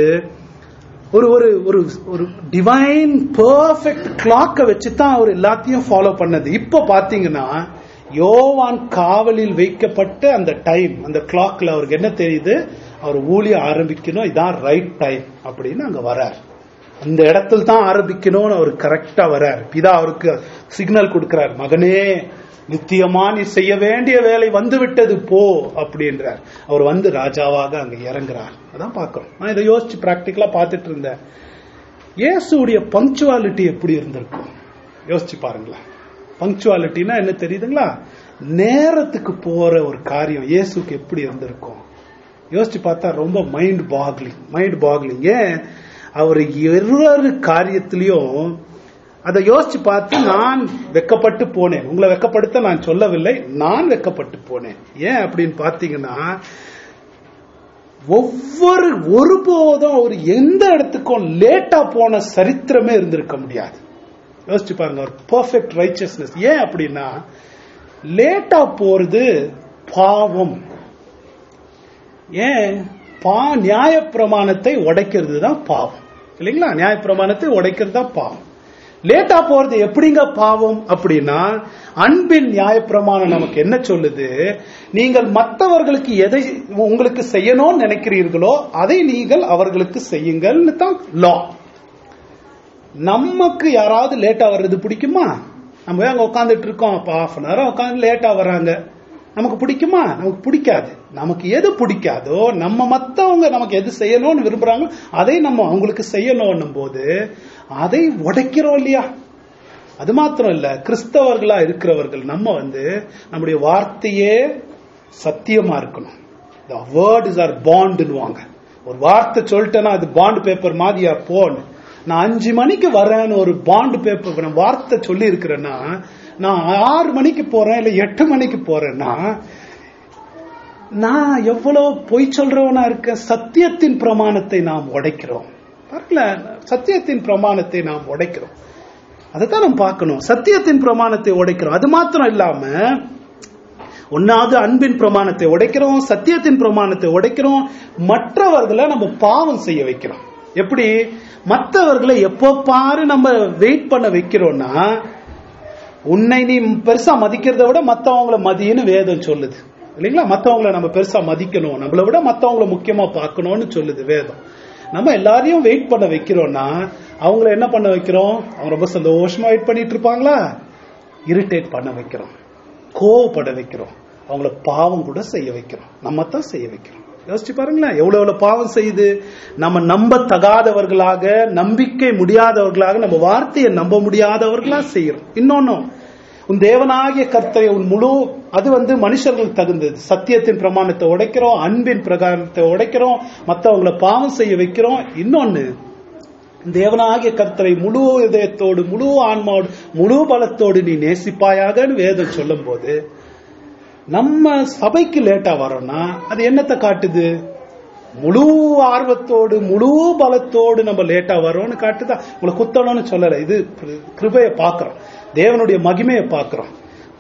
ஒரு ஒரு ஒரு ஒரு டிவைன் பெர்ஃபெக்ட் கிளாக்கை வச்சு தான் அவர் எல்லாத்தையும் ஃபாலோ பண்ணது இப்போ பாத்தீங்கன்னா யோவான் காவலில் வைக்கப்பட்ட அந்த டைம் அந்த கிளாக்ல அவருக்கு என்ன தெரியுது அவர் ஊழியம் ஆரம்பிக்கணும் இதான் ரைட் டைம் அப்படின்னு அங்க வரார் அந்த இடத்துல தான் ஆரம்பிக்கணும்னு அவர் கரெக்டா வரார் பிதா அவருக்கு சிக்னல் கொடுக்கிறார் மகனே நித்தியமா நீ செய்ய வேண்டிய வேலை வந்து விட்டது போ அப்படின்றார் அவர் வந்து ராஜாவாக அங்க இறங்குறார் அதான் பார்க்கிறோம் நான் இதை யோசிச்சு பிராக்டிக்கலா பார்த்துட்டு இருந்தேன் இயேசுடைய பங்க்சுவாலிட்டி எப்படி இருந்திருக்கும் யோசிச்சு பாருங்களேன் பங்க்சுவாலிட்டினா என்ன தெரியுதுங்களா நேரத்துக்கு போற ஒரு காரியம் இயேசுக்கு எப்படி இருந்திருக்கும் யோசிச்சு பார்த்தா ரொம்ப மைண்ட் பாக்லிங் மைண்ட் பாக்லிங் ஏன் அவர் எவ்வொரு காரியத்திலையும் அதை யோசிச்சு பார்த்து நான் வெக்கப்பட்டு போனேன் உங்களை வெக்கப்படுத்த நான் சொல்லவில்லை நான் வெக்கப்பட்டு போனேன் ஏன் அப்படின்னு பாத்தீங்கன்னா ஒவ்வொரு ஒருபோதும் அவர் எந்த இடத்துக்கும் லேட்டா போன சரித்திரமே இருந்திருக்க முடியாது யோசிச்சு பாருங்க ஒரு பர்ஃபெக்ட் ரைச்சஸ்னஸ் ஏன் அப்படின்னா லேட்டா போறது பாவம் ஏன் பா நியாயப்பிரமாணத்தை உடைக்கிறது தான் பாவம் இல்லைங்களா நியாயப்பிரமாணத்தை உடைக்கிறது தான் பாவம் லேட்டா போறது எப்படிங்க பாவம் அப்படின்னா அன்பின் நியாயப்பிரமாணம் நமக்கு என்ன சொல்லுது நீங்கள் மற்றவர்களுக்கு எதை உங்களுக்கு செய்யணும்னு நினைக்கிறீர்களோ அதை நீங்கள் அவர்களுக்கு செய்யுங்கள்னு தான் லா நமக்கு யாராவது லேட்டா வர்றது பிடிக்குமா நம்ம அங்க உட்காந்துட்டு இருக்கோம் அப்ப ஹாஃப் அன் ஹவர் உட்காந்து லேட்டா வராங்க நமக்கு பிடிக்குமா நமக்கு பிடிக்காது நமக்கு எது பிடிக்காதோ நம்ம மத்தவங்க நமக்கு எது செய்யணும்னு விரும்புறாங்களோ அதை நம்ம அவங்களுக்கு செய்யணும்னும் போது அதை உடைக்கிறோம் இல்லையா அது மாத்திரம் இல்ல கிறிஸ்தவர்களா இருக்கிறவர்கள் நம்ம வந்து நம்முடைய வார்த்தையே சத்தியமா இருக்கணும் வேர்ட் இஸ் ஆர் பாண்டுன்னுவாங்க ஒரு வார்த்தை சொல்லிட்டேன்னா அது பாண்ட் பேப்பர் மாதிரியா போன் நான் அஞ்சு மணிக்கு வரேன்னு ஒரு பாண்ட் பேப்பர் நான் வார்த்தை சொல்லி இருக்கிறேன்னா நான் ஆறு மணிக்கு போறேன் இல்ல எட்டு மணிக்கு போறேன்னா நான் எவ்வளவு பொய் சொல்றவனா இருக்கேன் சத்தியத்தின் பிரமாணத்தை நாம் உடைக்கிறோம் பாருங்கள சத்தியத்தின் பிரமாணத்தை நாம் உடைக்கிறோம் அதைத்தான் நம்ம பார்க்கணும் சத்தியத்தின் பிரமாணத்தை உடைக்கிறோம் அது மாத்திரம் இல்லாம ஒன்னாவது அன்பின் பிரமாணத்தை உடைக்கிறோம் சத்தியத்தின் பிரமாணத்தை உடைக்கிறோம் மற்றவர்களை நம்ம பாவம் செய்ய வைக்கிறோம் எப்படி மற்றவர்களை எப்போ பாரு நம்ம வெயிட் பண்ண வைக்கிறோம்னா உன்னை நீ பெருசா மதிக்கிறத விட மத்தவங்கள மதின்னு வேதம் சொல்லுது இல்லைங்களா மத்தவங்கள நம்ம பெருசா மதிக்கணும் நம்மளை விட மத்தவங்கள முக்கியமா பார்க்கணும்னு சொல்லுது வேதம் நம்ம எல்லாரையும் வெயிட் பண்ண வைக்கிறோம்னா அவங்கள என்ன பண்ண வைக்கிறோம் அவங்க ரொம்ப சந்தோஷமா வெயிட் பண்ணிட்டு இருப்பாங்களா இரிட்டேட் பண்ண வைக்கிறோம் கோவப்பட வைக்கிறோம் அவங்கள பாவம் கூட செய்ய வைக்கிறோம் நம்ம தான் செய்ய வைக்கிறோம் யோசிச்சு பாருங்களேன் எவ்வளவு எவ்வளவு பாவம் செய்யுது நம்ம நம்ப தகாதவர்களாக நம்பிக்கை முடியாதவர்களாக நம்ம வார்த்தையை நம்ப முடியாதவர்களா செய்யறோம் இன்னொன்னும் உன் தேவனாகிய கர்த்தரை உன் முழு அது வந்து மனுஷர்கள் தகுந்தது சத்தியத்தின் பிரமாணத்தை உடைக்கிறோம் அன்பின் பிரகாரத்தை உடைக்கிறோம் மற்றவங்களை பாவம் செய்ய வைக்கிறோம் இன்னொன்னு தேவனாகிய கர்த்தரை முழு இதயத்தோடு முழு ஆன்மாவோடு முழு பலத்தோடு நீ நேசிப்பாயாகன்னு வேதம் சொல்லும் போது நம்ம சபைக்கு லேட்டா வரோம்னா அது என்னத்தை காட்டுது முழு ஆர்வத்தோடு முழு பலத்தோடு நம்ம லேட்டா வரோம்னு காட்டுதா உங்களை குத்தணும்னு சொல்லல இது கிருபையை பாக்குறோம் தேவனுடைய மகிமையை பாக்குறோம்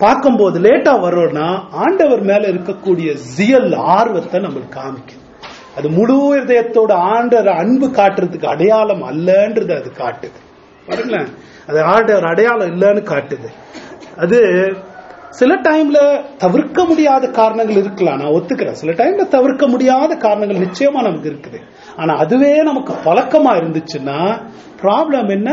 பார்க்கும்போது லேட்டா வர்றோம்னா ஆண்டவர் மேல இருக்கக்கூடிய ஜியல் ஆர்வத்தை நம்மளுக்கு காமிக்குது அது முழு இதயத்தோட ஆண்டர் அன்பு காட்டுறதுக்கு அடையாளம் அல்லன்றது அது காட்டுது பாருங்களேன் அது ஆண்டவர் அடையாளம் இல்லைன்னு காட்டுது அது சில டைம்ல தவிர்க்க முடியாத காரணங்கள் இருக்கலாம் நான் ஒத்துக்கிறேன் சில டைம்ல தவிர்க்க முடியாத காரணங்கள் நிச்சயமா நமக்கு இருக்குது ஆனா அதுவே நமக்கு பழக்கமா இருந்துச்சுன்னா ப்ராப்ளம் என்ன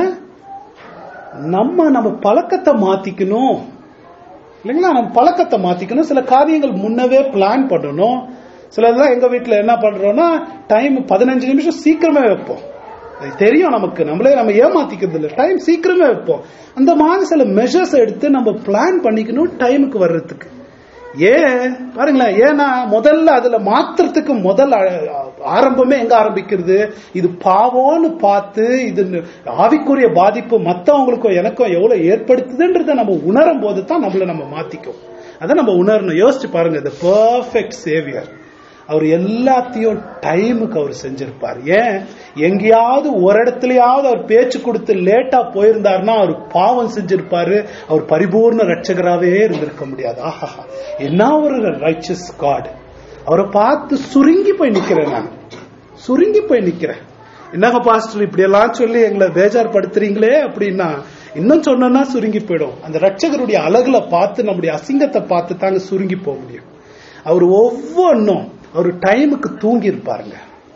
நம்ம நம்ம பழக்கத்தை மாத்திக்கணும் இல்லைங்களா நம்ம பழக்கத்தை மாத்திக்கணும் சில காரியங்கள் முன்னவே பிளான் பண்ணணும் சிலதெல்லாம் எங்க வீட்ல என்ன பண்றோம்னா டைம் பதினஞ்சு நிமிஷம் சீக்கிரமே வைப்போம் அது தெரியும் நமக்கு நம்மளே நம்ம ஏமாத்திக்கிறது இல்லை டைம் சீக்கிரமே வைப்போம் அந்த மாதிரி சில மெஷர்ஸ் எடுத்து நம்ம பிளான் பண்ணிக்கணும் டைமுக்கு வர்றதுக்கு ஏன் பாருங்களேன் ஏன்னா முதல்ல அதுல மாத்துறதுக்கு முதல் அ- ஆரம்பமே எங்க ஆரம்பிக்கிறது இது பாவம்னு பார்த்து இது ஆவிக்குரிய பாதிப்பு மத்தவங்களுக்கும் எனக்கும் எவ்வளவு ஏற்படுத்துதுன்றதை நம்ம உணரும் போது தான் நம்மள நம்ம மாத்திக்கும் அதை நம்ம உணரணும் யோசிச்சு பாருங்க இந்த பெர்ஃபெக்ட் சேவியர் அவர் எல்லாத்தையும் டைமுக்கு அவர் செஞ்சிருப்பார் ஏன் எங்கேயாவது ஒரு இடத்துலயாவது அவர் பேச்சு கொடுத்து லேட்டா போயிருந்தாருன்னா அவர் பாவம் செஞ்சிருப்பாரு அவர் பரிபூர்ண ரட்சகராகவே இருந்திருக்க முடியாது ஆஹா என்ன ஒரு ரைச்சஸ் காட் அவரை பார்த்து சுருங்கி போய் நிக்கிறேன் நான் சுருங்கி போய் நிக்கிறேன் என்னங்க பாஸ்டர் இப்படி எல்லாம் சொல்லி எங்களை பேஜார் படுத்துறீங்களே அப்படின்னா இன்னும் சொன்னோம்னா சுருங்கி போயிடும் அந்த ரட்சகருடைய அழகுல பார்த்து நம்முடைய அசிங்கத்தை பார்த்து தாங்க சுருங்கி போக முடியும் அவர் ஒவ்வொன்றும் அவர் டைமுக்கு தூங்கி இருப்பாருங்க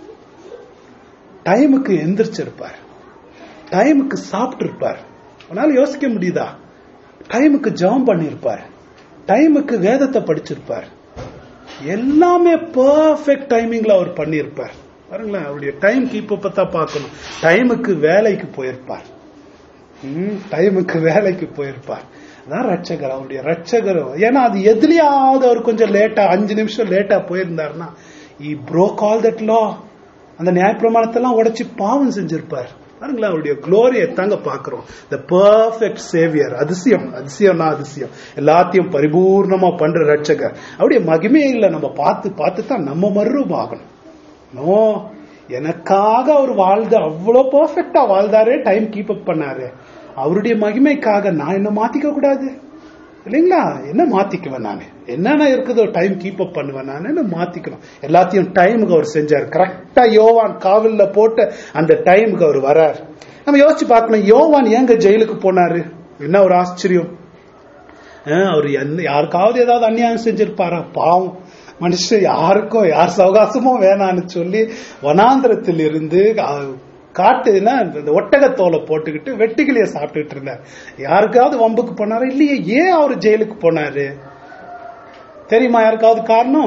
டைமுக்கு எந்திரிச்சிருப்பார் டைமுக்கு சாப்பிட்டு இருப்பார் அதனால யோசிக்க முடியுதா டைமுக்கு ஜெபம் பண்ணியிருப்பார் டைமுக்கு வேதத்தை படிச்சிருப்பார் எல்லாமே பெர்ஃபெக்ட் டைமிங்ல அவர் பண்ணியிருப்பார் பாருங்களேன் அவருடைய டைம் கீப்ப தான் பார்க்கணும் டைமுக்கு வேலைக்கு போயிருப்பார் ம், டைமுக்கு வேலைக்கு போயிருப்பார் அதான் ரட்சகர் அவருடைய ரட்சகர் ஏன்னா அது எதுலயாவது அவர் கொஞ்சம் லேட்டா அஞ்சு நிமிஷம் லேட்டா போயிருந்தாருன்னா இ broke all that law அந்த நியாயப்பிரமாணத்தெல்லாம் உடைச்சு பாவம் செஞ்சிருப்பார் பாருங்களேன் அவருடைய குளோரியை தாங்க பாக்குறோம் த பெர்ஃபெக்ட் சேவியர் அதிசயம் அதிசயம்னா அதிசயம் எல்லாத்தையும் பரிபூர்ணமா பண்ற ரட்சகர் அவருடைய மகிமையில நம்ம பார்த்து பார்த்து தான் நம்ம மறுரூபம் ஆகணும் நோ எனக்காக அவர் வாழ்ந்து அவ்வளவு பெர்ஃபெக்டா வாழ்ந்தாரே டைம் கீப் அப் பண்ணாரு அவருடைய மகிமைக்காக நான் என்ன மாத்திக்க கூடாது இல்லைங்களா என்ன மாத்திக்குவேன் நான் என்னென்ன இருக்குதோ டைம் கீப் அப் பண்ணுவேன் நான் என்ன மாத்திக்கணும் எல்லாத்தையும் டைமுக்கு அவர் செஞ்சார் கரெக்டா யோவான் காவல்ல போட்டு அந்த டைமுக்கு அவர் வரார் நம்ம யோசிச்சு பார்க்கணும் யோவான் ஏங்க ஜெயிலுக்கு போனாரு என்ன ஒரு ஆச்சரியம் அஹ் அவர் என்ன யாருக்காவது ஏதாவது அநியாயம் செஞ்சிருப்பாரா பாவம் மனுஷன் யாருக்கும் யார் சவகாசமும் வேணான்னு சொல்லி வனாந்திரத்தில் இருந்து அஹ், காட்டுனா இந்த ஒட்டகத்தோலை போட்டுக்கிட்டு வெட்டுக்கிளிய சாப்பிட்டுட்டு இருந்தார் யாருக்காவது வம்புக்கு போனாரா இல்லையே ஏன் அவர் ஜெயிலுக்கு போனாரு தெரியுமா யாருக்காவது காரணம்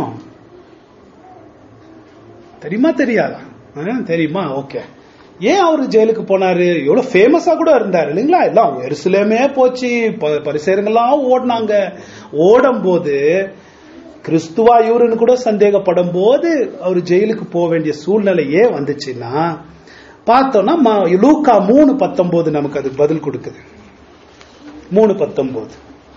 தெரியுமா தெரியாதா அஹ், தெரியுமா ஓகே ஏன் அவரு ஜெயிலுக்கு போனாரு எவ்வளவு ஃபேமஸா கூட இருந்தாரு இல்லைங்களா எல்லாம் எருசலேமே போச்சு ப- பரிசேரங்கள்லாம் ஓடினாங்க ஓடும் போது கிறிஸ்துவா இவருன்னு கூட சந்தேகப்படும் போது அவர் ஜெயிலுக்கு போக வேண்டிய சூழ்நிலை ஏன் வந்துச்சுன்னா பார்த்தோம்னா ம- லூக்கா மூணு பத்தொன்பது நமக்கு அது பதில் கொடுக்குது மூணு பத்தொன்பது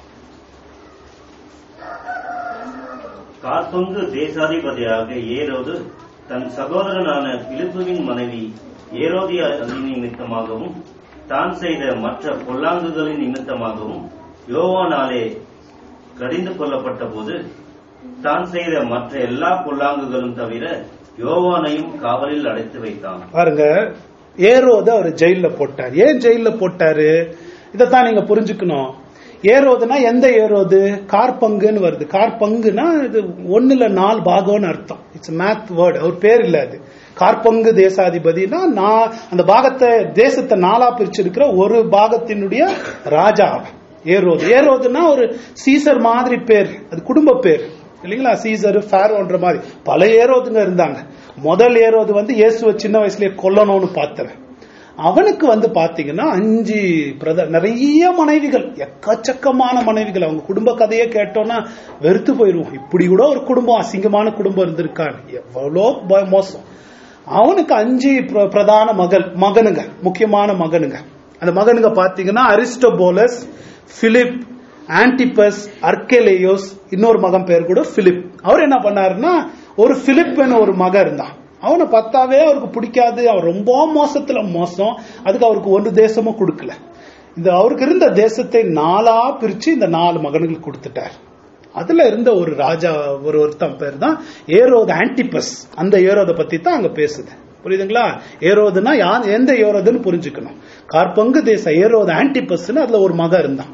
காற்பங்கு தேசாதிபதியாக ஏரோது தன் சகோதரனான பிலிப்புவின் மனைவி ஏரோதிய நிமித்தமாகவும் தான் செய்த மற்ற பொல்லாங்குகளின் நிமித்தமாகவும் யோவானாலே கடிந்து கொள்ளப்பட்ட போது தான் செய்த மற்ற எல்லா பொல்லாங்குகளும் தவிர யோவானையும் காவலில் அடைத்து வைத்தான் பாருங்க ஏரோது அவர் ஜெயில்ல போட்டார் ஏன் ஜெயில்ல போட்டாரு இதைத்தான் நீங்க புரிஞ்சுக்கணும் ஏரோதுனா எந்த ஏரோது கார்பங்குன்னு வருது கார்பங்குனா இது ஒண்ணுல நாலு பாகம்னு அர்த்தம் இட்ஸ் மேத் வேர்டு அவர் பேர் இல்ல அது கார்பங்கு தேசாதிபதினா நான் அந்த பாகத்தை தேசத்தை நாலா பிரிச்சிருக்கிற ஒரு பாகத்தினுடைய ராஜா அவன். ஏரோது ஏரோதுனா ஒரு சீசர் மாதிரி பேர் அது குடும்ப பேர் இல்லைங்களா சீசர் ஃபேரோன்ற மாதிரி பல ஏரோதுங்க இருந்தாங்க முதல் ஏரோது வந்து இயேசுவை சின்ன வயசுலயே கொல்லணும்னு பார்த்தவன் அவனுக்கு வந்து பாத்தீங்கன்னா அஞ்சு பிரத நிறைய மனைவிகள் எக்கச்சக்கமான மனைவிகள் அவங்க குடும்ப கதையே கேட்டோம்னா வெறுத்து போயிடுவோம் இப்படி கூட ஒரு குடும்பம் அசிங்கமான குடும்பம் இருந்திருக்கான்னு எவ்வளோ ப- மோசம் அவனுக்கு அஞ்சு பிர- பிரதான மகள் மகனுங்க முக்கியமான மகனுங்க அந்த மகனுங்க பாத்தீங்கன்னா அரிஸ்டோபோலஸ் பிலிப் ஆன்டிபஸ் அர்கேலேயோஸ் இன்னொரு மகன் பேர் கூட பிலிப் அவர் என்ன பண்ணாருன்னா ஒரு பிலிப்னு ஒரு மகன் இருந்தான் அவனை பார்த்தாவே அவருக்கு பிடிக்காது அவர் ரொம்ப மோசத்துல மோசம் அதுக்கு அவருக்கு ஒரு தேசமும் கொடுக்கல இந்த அவருக்கு இருந்த தேசத்தை நாலா பிரிச்சு இந்த நாலு மகன்களுக்கு கொடுத்துட்டார் அதுல இருந்த ஒரு ராஜா ஒரு ஒருத்தன் பேர் தான் ஏரோது ஆன்டிபஸ் அந்த ஏரோதை பத்தி தான் அங்க பேசுது புரியுதுங்களா ஏரோதுன்னா யார் எந்த ஏரோதுன்னு புரிஞ்சுக்கணும் கார்பங்கு தேச ஏரோது ஆன்டிபஸ்னு அதுல ஒரு மகன் இருந்தான்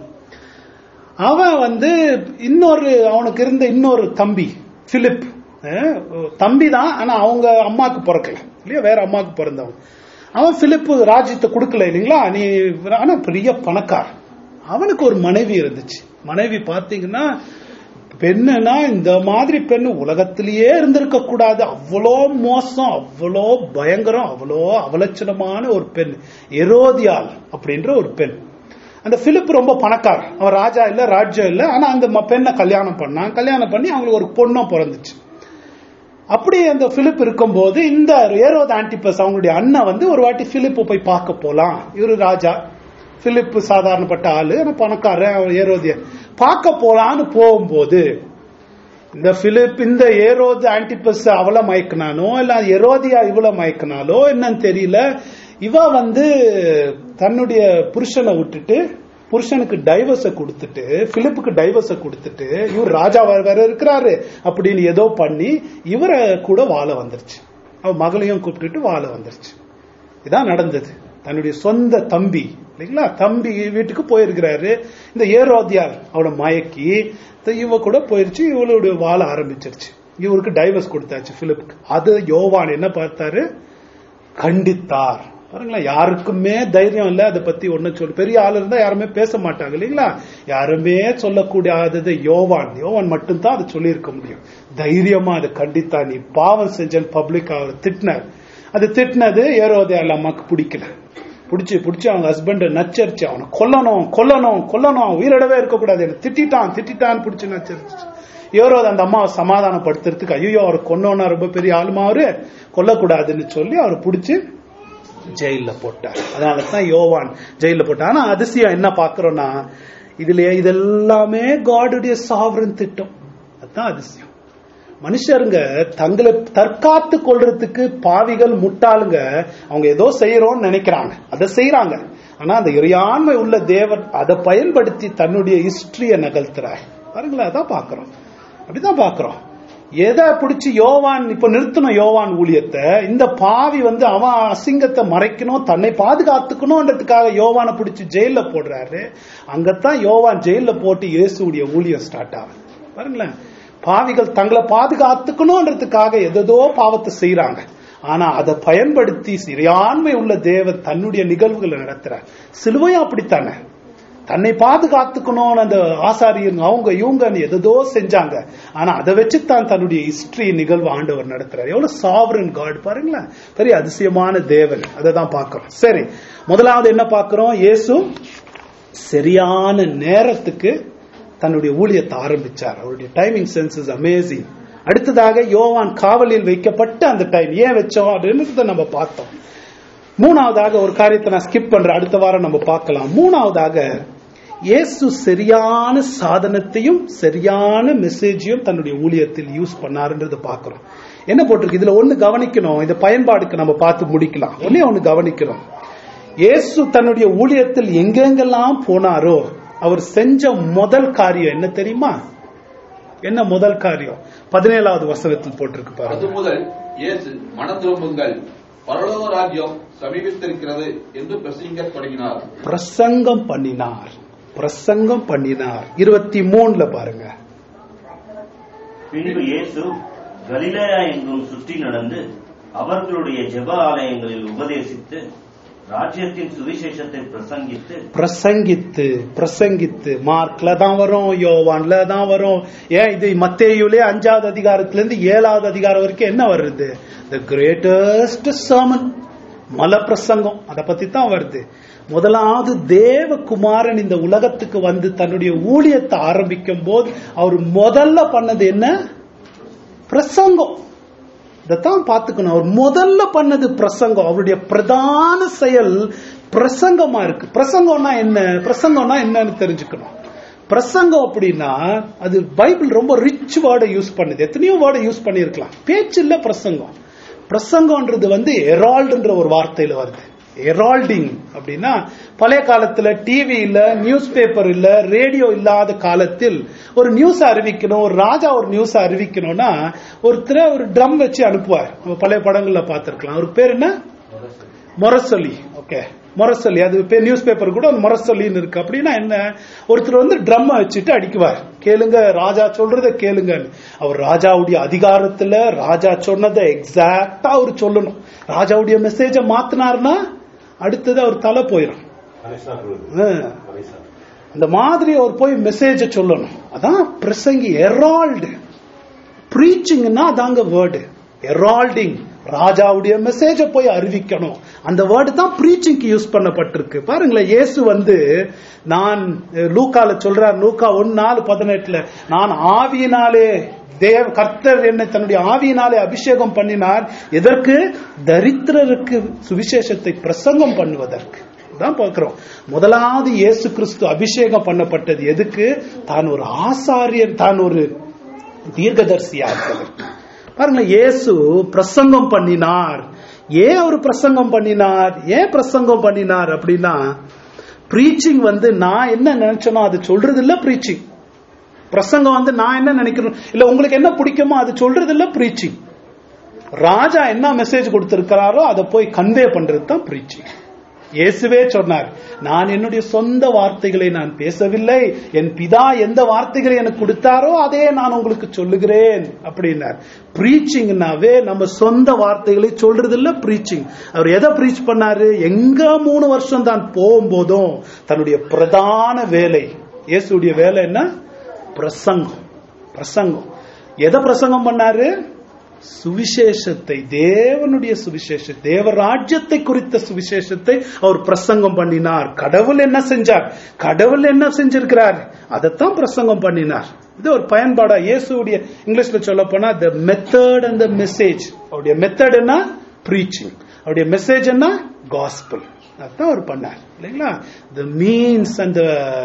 அவன் வந்து இன்னொரு அவனுக்கு இருந்த இன்னொரு தம்பி பிலிப் அஹ், தம்பி தான் ஆனா அவங்க அம்மாக்கு பிறக்கல இல்லையா வேற அம்மாக்கு பிறந்தவன் அவன் பிலிப்பு ராஜ்யத்தை கொடுக்கல இல்லைங்களா நீ ஆனா பெரிய பணக்கார் அவனுக்கு ஒரு மனைவி இருந்துச்சு மனைவி பாத்தீங்கன்னா பெண்ணுனா இந்த மாதிரி பெண்ணு உலகத்திலேயே இருந்திருக்க கூடாது அவ்வளோ மோசம் அவ்வளோ பயங்கரம் அவ்வளோ அவலட்சணமான ஒரு பெண் எரோதியால் அப்படின்ற ஒரு பெண் அந்த பிலிப் ரொம்ப பணக்கார் அவன் ராஜா இல்ல ராஜ்யம் இல்ல ஆனா அந்த ம- பெண்ணை கல்யாணம் பண்ணான் கல்யாணம் பண்ணி அவங்களுக்கு ஒரு பொண்ணும் பிறந்துச்சு அப்படி அந்த பிலிப் இருக்கும்போது இந்த ஏரோது ஆன்டிபஸ் அவங்களுடைய அண்ணன் வந்து ஒரு வாட்டி பிலிப்பை போய் பார்க்க போலாம் இவரு ராஜா பிலிப் சாதாரணப்பட்ட ஆளு ஆனா பணக்காரன் அவர் ஏரோதிய பார்க்க போலான்னு போகும்போது இந்த பிலிப் இந்த ஏரோது ஆன்டிபஸ் அவளை மயக்கினானோ இல்ல எரோதியா இவளை மயக்கினாலோ என்னன்னு தெரியல இவ வந்து தன்னுடைய புருஷனை விட்டுட்டு புருஷனுக்கு டைவர்ஸ கொடுத்துட்டு பிலிப்புக்கு டைவர்ஸ கொடுத்துட்டு இவர் ராஜா வேற வேற இருக்கிறாரு அப்படின்னு ஏதோ பண்ணி இவரை கூட வாழ வந்துருச்சு அவ மகளையும் கூப்பிட்டுட்டு வாழ வந்துருச்சு இதான் நடந்தது தன்னுடைய சொந்த தம்பி இல்லைங்களா தம்பி வீட்டுக்கு போயிருக்கிறாரு இந்த ஏரோதியார் அவளை மயக்கி த- இவ கூட போயிருச்சு இவளுடைய வாழ ஆரம்பிச்சிருச்சு இவருக்கு டைவர்ஸ் கொடுத்தாச்சு பிலிப்புக்கு அது யோவான் என்ன பார்த்தாரு கண்டித்தார் பாருங்களேன் யாருக்குமே தைரியம் இல்ல அதை பத்தி ஒண்ணு சொல்லு பெரிய ஆள் இருந்தா யாருமே பேச மாட்டாங்க இல்லைங்களா யாருமே சொல்லக்கூடாதது யோவான் யோவான் மட்டும்தான் அதை சொல்லியிருக்க முடியும் தைரியமா அதை கண்டித்தா நீ பாவம் செஞ்சல் பப்ளிக் அவர் திட்டினார் அது திட்டினது ஏரோதியால் அம்மாக்கு பிடிக்கல பிடிச்சி பிடிச்சி அவங்க ஹஸ்பண்ட் நச்சரிச்சு அவனை கொல்லணும் கொல்லணும் கொல்லணும் உயிரிடவே இருக்கக்கூடாது என்ன திட்டிட்டான் திட்டிட்டான்னு பிடிச்சி நச்சரிச்சு ஏரோது அந்த அம்மாவை சமாதானப்படுத்துறதுக்கு ஐயோ அவர் கொன்னோன்னா ரொம்ப பெரிய ஆளுமா அவரு கொல்லக்கூடாதுன்னு சொல்லி அவர் பிடிச்சி ஜெயில போட்டார் அதனால தான் யோவான் ஜெயில போட்டார் ஆனா அதிசயம் என்ன பாக்குறோம்னா இதுல இதெல்லாமே காடுடைய சாவரன் திட்டம் அதுதான் அதிசயம் மனுஷருங்க தங்களை தற்காத்து கொள்றதுக்கு பாவிகள் முட்டாளுங்க அவங்க ஏதோ செய்யறோம்னு நினைக்கிறாங்க அதை செய்யறாங்க ஆனா அந்த இறையாண்மை உள்ள தேவன் அதை பயன்படுத்தி தன்னுடைய ஹிஸ்டரிய நகர்த்துறார் பாருங்களேன் அதான் பாக்குறோம் அப்படிதான் பாக்குறோம் எதை பிடிச்சி யோவான் இப்ப நிறுத்தணும் யோவான் ஊழியத்தை இந்த பாவி வந்து அவன் அசிங்கத்தை மறைக்கணும் தன்னை பாதுகாத்துக்கணும்ன்றதுக்காக யோவானை பிடிச்சி ஜெயில போடுறாரு அங்கத்தான் யோவான் ஜெயில போட்டு இயேசுடைய ஊழியம் ஸ்டார்ட் ஆகுது பாருங்களேன் பாவிகள் தங்களை பாதுகாத்துக்கணும்ன்றதுக்காக எதோ பாவத்தை செய்யறாங்க ஆனா அதை பயன்படுத்தி சிறையாண்மை உள்ள தேவன் தன்னுடைய நிகழ்வுகளை நடத்துறார் சிலுவையும் அப்படித்தானே தன்னை பாதுகாத்துக்கணும்னு அந்த ஆசாரியங்க அவங்க இவங்க எதோ செஞ்சாங்க ஆனா அதை வச்சு தான் தன்னுடைய ஹிஸ்டரி நிகழ்வு ஆண்டவர் நடத்துறாரு எவ்வளவு சாவரன் காட் பாருங்களேன் பெரிய அதிசயமான தேவன் அதை தான் பார்க்கிறோம் சரி முதலாவது என்ன பார்க்கிறோம் இயேசு சரியான நேரத்துக்கு தன்னுடைய ஊழியத்தை ஆரம்பிச்சார் அவருடைய டைமிங் சென்ஸ் இஸ் அமேசிங் அடுத்ததாக யோவான் காவலில் வைக்கப்பட்ட அந்த டைம் ஏன் வச்சோம் அப்படின்னு நம்ம பார்த்தோம் மூணாவதாக ஒரு காரியத்தை நான் ஸ்கிப் பண்றேன் அடுத்த வாரம் நம்ம பார்க்கலாம் மூணாவதாக இயேசு சரியான சாதனத்தையும் சரியான மெசேஜையும் தன்னுடைய ஊழியத்தில் யூஸ் பண்ணாருன்றதை பார்க்கிறோம் என்ன போட்டிருக்கு இதுல ஒண்ணு கவனிக்கணும் இந்த பயன்பாடுக்கு நம்ம பார்த்து முடிக்கலாம் ஒன்னே ஒண்ணு கவனிக்கணும் இயேசு தன்னுடைய ஊழியத்தில் எங்கெங்கெல்லாம் போனாரோ அவர் செஞ்ச முதல் காரியம் என்ன தெரியுமா என்ன முதல் காரியம் பதினேழாவது வசனத்தில் போட்டிருக்கு அது பாருங்க முதல் இயேசு மனம் திரும்புங்கள் பரலோக ராஜ்யம் சமீபித்திருக்கிறது என்று பிரசங்க தொடங்கினார் பிரசங்கம் பண்ணினார் பிரசங்கம் பண்ணினார் இருபத்தி மூணுல பாருங்க பின்பு இயேசு கலிலேயா எங்கும் சுற்றி நடந்து அவர்களுடைய ஜெப ஆலயங்களில் உபதேசித்து ராஜ்யத்தின் சுவிசேஷத்தை பிரசங்கித்து பிரசங்கித்து பிரசங்கித்து மார்க்ல தான் வரும் யோவான்ல தான் வரும் ஏன் இது மத்தேயுலே அஞ்சாவது அதிகாரத்துல இருந்து ஏழாவது அதிகாரம் வரைக்கும் என்ன வருது த கிரேட்டஸ்ட் சர்மன் மல பிரசங்கம் அதை பத்தி தான் வருது முதலாவது தேவகுமாரன் இந்த உலகத்துக்கு வந்து தன்னுடைய ஊழியத்தை ஆரம்பிக்கும் போது அவர் முதல்ல பண்ணது என்ன பிரசங்கம் இதைத்தான் பார்த்துக்கணும் அவர் முதல்ல பண்ணது பிரசங்கம் அவருடைய பிரதான செயல் பிரசங்கமா இருக்கு பிரசங்கம்னா என்ன பிரசங்கம்னா என்னன்னு தெரிஞ்சுக்கணும் பிரசங்கம் அப்படின்னா அது பைபிள் ரொம்ப ரிச் வேர்டை யூஸ் பண்ணுது எத்தனையோ வேர்டை யூஸ் பண்ணியிருக்கலாம் பேச்சு இல்ல பிரசங்கம் பிரசங்கம்ன்றது வந்து எரால்டுன்ற ஒரு வார்த்தையில வருது எரால்டிங் அப்படின்னா பழைய காலத்துல டிவி இல்ல நியூஸ் பேப்பர் இல்ல ரேடியோ இல்லாத காலத்தில் ஒரு நியூஸ் அறிவிக்கணும் ஒரு ராஜா ஒரு நியூஸ் அறிவிக்கணும்னா ஒருத்தர் ஒரு ட்ரம் வச்சு அனுப்புவார் நம்ம பழைய படங்கள்ல பார்த்திருக்கலாம் அவருக்கு பேர் என்ன முரசொலி ஓகே முரசொலி அது பேர் நியூஸ் பேப்பர் கூட ஒரு முரசொலின்னு இருக்கு அப்படின்னா என்ன ஒருத்தர் வந்து ட்ரம் வச்சுட்டு அடிக்குவார் கேளுங்க ராஜா சொல்றத கேளுங்க அவர் ராஜாவுடைய அதிகாரத்துல ராஜா சொன்னதை எக்ஸாக்டா அவர் சொல்லணும் ராஜாவுடைய மெசேஜ மாத்தினார்னா அடுத்தது அவர் தலை போயிடும் ஆ. அந்த மாதிரி அவர் போய் மெசேஜ சொல்லணும் அதான் பிரசங்கி எரால்டு ப்ரீச்சிங்னா அதாங்க வேர்டு எரால்டிங் ராஜாவுடைய மெசேஜ போய் அறிவிக்கணும் அந்த வேர்டு தான் ப்ரீச்சிங்க்கு யூஸ் பண்ணப்பட்டிருக்கு பாருங்களேன் இயேசு வந்து நான் அஹ், லூக்கால சொல்றார் லூக்கா ஒன்னு நாலு பதினெட்டுல நான் ஆவியினாலே தேவ கர்த்தர் என்னை தன்னுடைய ஆவியினாலே அபிஷேகம் பண்ணினார் எதற்கு தரித்திரருக்கு சுவிசேஷத்தை பிரசங்கம் பண்ணுவதற்கு தான் பார்க்கிறோம் முதலாவது இயேசு கிறிஸ்து அபிஷேகம் பண்ணப்பட்டது எதுக்கு தான் ஒரு ஆசாரியர் தான் ஒரு தீர்க்கதரிசியா இருக்கிறது பாருங்க இயேசு பிரசங்கம் பண்ணினார் ஏன் அவர் பிரசங்கம் பண்ணினார் ஏன் பிரசங்கம் பண்ணினார் அப்படின்னா ப்ரீச்சிங் வந்து நான் என்ன நினைச்சனோ அது சொல்றது இல்ல ப்ரீச்சிங் பிரசங்கம் வந்து நான் என்ன நினைக்கிறேன் இல்ல உங்களுக்கு என்ன பிடிக்குமோ அது சொல்றது இல்ல ப்ரீச்சிங் ராஜா என்ன மெசேஜ் கொடுத்திருக்கிறாரோ அதை போய் கன்வே பண்றது தான் ப்ரீச்சிங் இயேசுவே சொன்னார் நான் என்னுடைய சொந்த வார்த்தைகளை நான் பேசவில்லை என் பிதா எந்த வார்த்தைகளை எனக்கு கொடுத்தாரோ அதே நான் உங்களுக்கு சொல்லுகிறேன் அப்படின்னார் ப்ரீச்சிங்னாவே நம்ம சொந்த வார்த்தைகளை சொல்றது இல்ல ப்ரீச்சிங் அவர் எதை ப்ரீச் பண்ணாரு எங்க மூணு வருஷம் தான் போகும்போதும் தன்னுடைய பிரதான வேலை இயேசுடைய வேலை என்ன பிரசங்கம் பிரசங்கம் எதை பிரசங்கம் பண்ணாரு சுவிசேஷத்தை தேவனுடைய சுவிசேஷம் தேவ ராஜ்யத்தை குறித்த சுவிசேஷத்தை அவர் பிரசங்கம் பண்ணினார் கடவுள் என்ன செஞ்சார் கடவுள் என்ன செஞ்சிருக்கிறார் அதைத்தான் பிரசங்கம் பண்ணினார் இது ஒரு பயன்பாடா இயேசுடைய இங்கிலீஷ்ல சொல்ல போனா the method and the message அவருடைய மெத்தட் என்ன ப்ரீச்சிங் அவருடைய மெசேஜ் என்ன காஸ்பிள் அதான் அவர் பண்ணார் இல்லைங்களா த மீன்ஸ் அண்ட்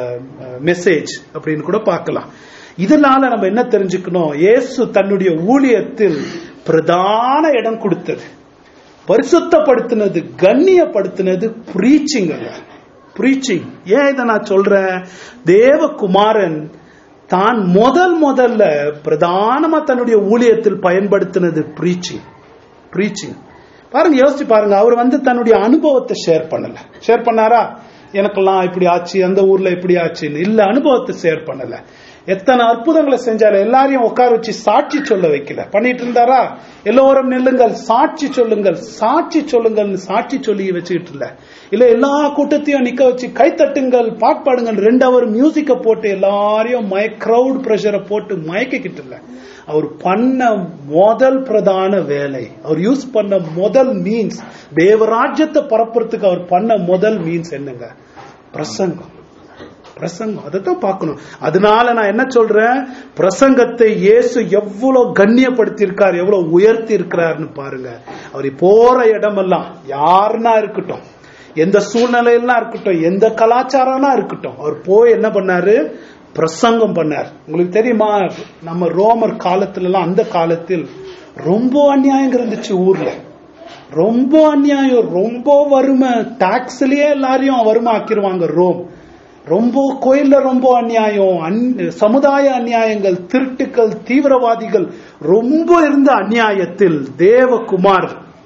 மெசேஜ் அப்படின்னு கூட பார்க்கலாம் இதனால நம்ம என்ன தெரிஞ்சுக்கணும் இயேசு தன்னுடைய ஊழியத்தில் பிரதான இடம் கொடுத்தது பரிசுத்தப்படுத்தினது கண்ணியப்படுத்தினது ப்ரீச்சிங் ப்ரீச்சிங் ஏன் இதை நான் சொல்றேன் தேவகுமாரன் தான் முதல் முதல்ல பிரதானமா தன்னுடைய ஊழியத்தில் பயன்படுத்தினது ப்ரீச்சிங் ப்ரீச்சிங் பாருங்க யோசிச்சு பாருங்க அவர் வந்து தன்னுடைய அனுபவத்தை ஷேர் பண்ணல ஷேர் பண்ணாரா எனக்கெல்லாம் இப்படி ஆச்சு அந்த ஊர்ல இப்படி ஆச்சுன்னு இல்ல அனுபவத்தை ஷேர் பண்ணல எத்தனை அற்புதங்களை செஞ்சாரு எல்லாரையும் உட்கார வச்சு சாட்சி சொல்ல வைக்கல பண்ணிட்டு இருந்தாரா எல்லோரும் நில்லுங்கள் சாட்சி சொல்லுங்கள் சாட்சி சொல்லுங்கள்னு சாட்சி சொல்லி வச்சுக்கிட்டு இல்ல இல்ல எல்லா கூட்டத்தையும் நிக்க வச்சு கை தட்டுங்கள் பாட் பாடுங்கள் ரெண்டு அவர் மியூசிக்க போட்டு எல்லாரையும் மய கிரவுட் பிரஷரை போட்டு மயக்கிக்கிட்டு இல்ல அவர் பண்ண முதல் பிரதான வேலை அவர் யூஸ் பண்ண முதல் மீன்ஸ் தேவராஜ்யத்தை பரப்புறதுக்கு அவர் பண்ண முதல் மீன்ஸ் என்னங்க பிரசங்கம் பிரசங்கம் அதைத்தான் பார்க்கணும் அதனால நான் என்ன சொல்றேன் பிரசங்கத்தை இயேசு எவ்வளவு கண்ணியப்படுத்தி இருக்கார் எவ்வளவு உயர்த்தி இருக்கிறார்னு பாருங்க அவர் போற இடமெல்லாம் யாருன்னா இருக்கட்டும் எந்த சூழ்நிலையெல்லாம் இருக்கட்டும் எந்த கலாச்சாரம்னா இருக்கட்டும் அவர் போய் என்ன பண்ணாரு பிரசங்கம் பண்ணார் உங்களுக்கு தெரியுமா நம்ம ரோமர் காலத்துல எல்லாம் அந்த காலத்தில் ரொம்ப அநியாயம் இருந்துச்சு ஊர்ல ரொம்ப அநியாயம் ரொம்ப வறுமை டாக்ஸ்லயே எல்லாரையும் வறுமை ஆக்கிருவாங்க ரோம் ரொம்ப கோயில்ல ரொம்ப அநியாயம் அந்- சமுதாய அநியாயங்கள் திருட்டுக்கள் தீவிரவாதிகள் ரொம்ப இருந்த அநியாயத்தில் தேவகுமார்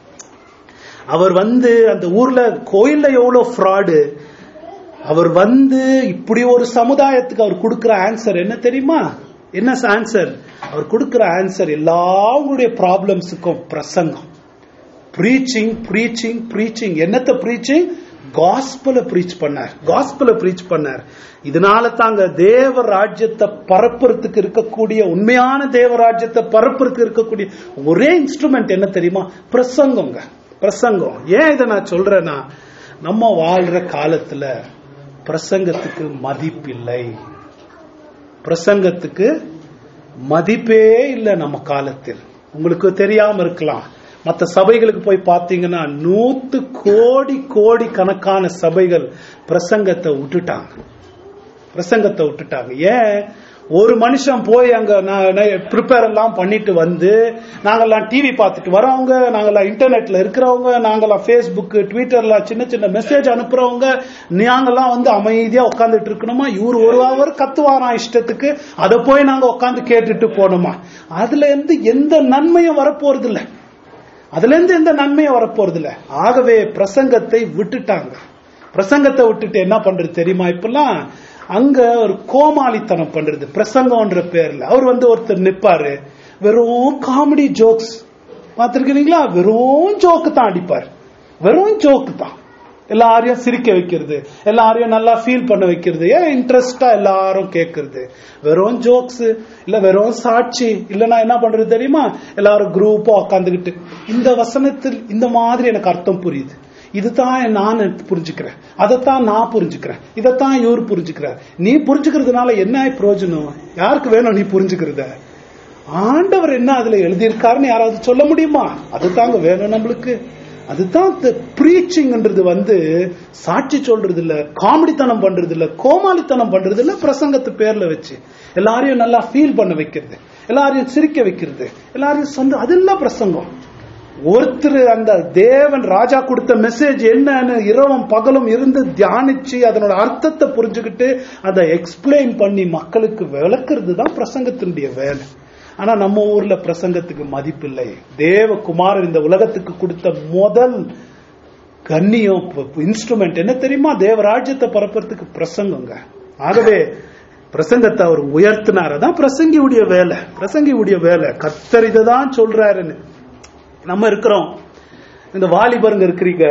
அவர் வந்து அந்த ஊர்ல கோயில்ல எவ்வளவு ஃப்ராடு அவர் வந்து இப்படி ஒரு சமுதாயத்துக்கு அவர் கொடுக்கிற ஆன்சர் என்ன தெரியுமா என்ன ஆன்சர் அவர் கொடுக்கிற ஆன்சர் எல்லாருடைய ப்ராப்ளம்ஸுக்கும் பிரசங்கம் ப்ரீச்சிங் ப்ரீச்சிங் ப்ரீச்சிங் என்னத்த ப்ரீச்சிங் காஸ்பல ப்ரீச் பண்ணார் காஸ்பல ப்ரீச் பண்ணார் இதனால தாங்க தேவ ராஜ்யத்தை பரப்புறதுக்கு இருக்கக்கூடிய உண்மையான தேவ ராஜ்யத்தை பரப்புறதுக்கு இருக்கக்கூடிய ஒரே இன்ஸ்ட்ருமெண்ட் என்ன தெரியுமா பிரசங்கங்க பிரசங்கம் ஏன் இதை நான் சொல்றேன்னா நம்ம வாழ்ற காலத்துல பிரசங்கத்துக்கு மதிப்பில்லை பிரசங்கத்துக்கு மதிப்பே இல்லை நம்ம காலத்தில் உங்களுக்கு தெரியாம இருக்கலாம் மற்ற சபைகளுக்கு போய் பார்த்தீங்கன்னா நூத்து கோடி கோடி கணக்கான சபைகள் பிரசங்கத்தை விட்டுட்டாங்க பிரசங்கத்தை விட்டுட்டாங்க ஏன் ஒரு மனுஷன் போய் அங்க ப்ரிப்பேர் எல்லாம் பண்ணிட்டு வந்து நாங்கெல்லாம் டிவி பார்த்துட்டு வரவங்க நாங்கெல்லாம் இன்டர்நெட்ல இருக்கிறவங்க நாங்கெல்லாம் ஃபேஸ்புக் ட்விட்டர்ல சின்ன சின்ன மெசேஜ் அனுப்புறவங்க நாங்கெல்லாம் வந்து அமைதியா உட்காந்துட்டு இருக்கணுமா இவர் ஒரு அவர் கத்துவாராம் இஷ்டத்துக்கு அதை போய் நாங்க உட்காந்து கேட்டுட்டு போகணுமா அதுல இருந்து எந்த நன்மையும் வரப்போறது இல்ல அதுல இருந்து எந்த நன்மையும் வரப்போறது இல்ல ஆகவே பிரசங்கத்தை விட்டுட்டாங்க பிரசங்கத்தை விட்டுட்டு என்ன பண்றது தெரியுமா இப்பெல்லாம் அங்க ஒரு கோமாளித்தனம் பண்றது பிரசங்கம்ன்ற பேர்ல அவர் வந்து ஒருத்தர் நிப்பாரு வெறும் காமெடி ஜோக்ஸ் பார்த்திருக்கிறீங்களா வெறும் ஜோக்கு தான் அடிப்பார் வெறும் ஜோக்கு தான் எல்லாரையும் சிரிக்க வைக்கிறது எல்லாரையும் நல்லா ஃபீல் பண்ண வைக்கிறது ஏன் இன்ட்ரெஸ்டா எல்லாரும் கேட்கறது வெறும் ஜோக்ஸ் இல்ல வெறும் சாட்சி இல்லைன்னா என்ன பண்றது தெரியுமா எல்லாரும் குரூப்பா உட்காந்துக்கிட்டு இந்த வசனத்தில் இந்த மாதிரி எனக்கு அர்த்தம் புரியுது இதுதான் நான் புரிஞ்சுக்கிறேன் அதைத்தான் நான் புரிஞ்சுக்கிறேன் இதைத்தான் இவர் புரிஞ்சுக்கிறார் நீ புரிஞ்சுக்கிறதுனால என்ன பிரயோஜனம் யாருக்கு வேணும் நீ புரிஞ்சுக்கிறத ஆண்டவர் என்ன அதுல எழுதியிருக்காருன்னு யாராவது சொல்ல முடியுமா அதுதாங்க வேணும் நம்மளுக்கு அதுதான் ப்ரீச்சிங்ன்றது வந்து சாட்சி சொல்றது இல்ல காமெடித்தனம் பண்றது இல்ல கோமாளித்தனம் பண்றது இல்ல பிரசங்கத்து பேர்ல வச்சு எல்லாரையும் நல்லா ஃபீல் பண்ண வைக்கிறது எல்லாரையும் சிரிக்க வைக்கிறது எல்லாரையும் சொந்த அதெல்லாம் பிரசங்கம் ஒருத்தர் அந்த தேவன் ராஜா கொடுத்த மெசேஜ் என்னன்னு இரவும் பகலும் இருந்து தியானிச்சு அதனோட அர்த்தத்தை புரிஞ்சுக்கிட்டு அதை எக்ஸ்பிளைன் பண்ணி மக்களுக்கு விளக்குறது தான் பிரசங்கத்தினுடைய வேலை ஆனா நம்ம ஊர்ல பிரசங்கத்துக்கு மதிப்பில்லை தேவகுமாரன் இந்த உலகத்துக்கு கொடுத்த முதல் கண்ணியம் இன்ஸ்ட்ருமெண்ட் என்ன தெரியுமா தேவராஜ்யத்தை பரப்புறதுக்கு பிரசங்கங்க ஆகவே பிரசங்கத்தை அவர் உயர்த்தினார் அதான் பிரசங்கியுடைய வேலை பிரசங்கியுடைய வேலை கத்தர் இதை தான் சொல்றாருன்னு நம்ம இருக்கிறோம் இந்த வாலிபருங்க இருக்கிறீங்க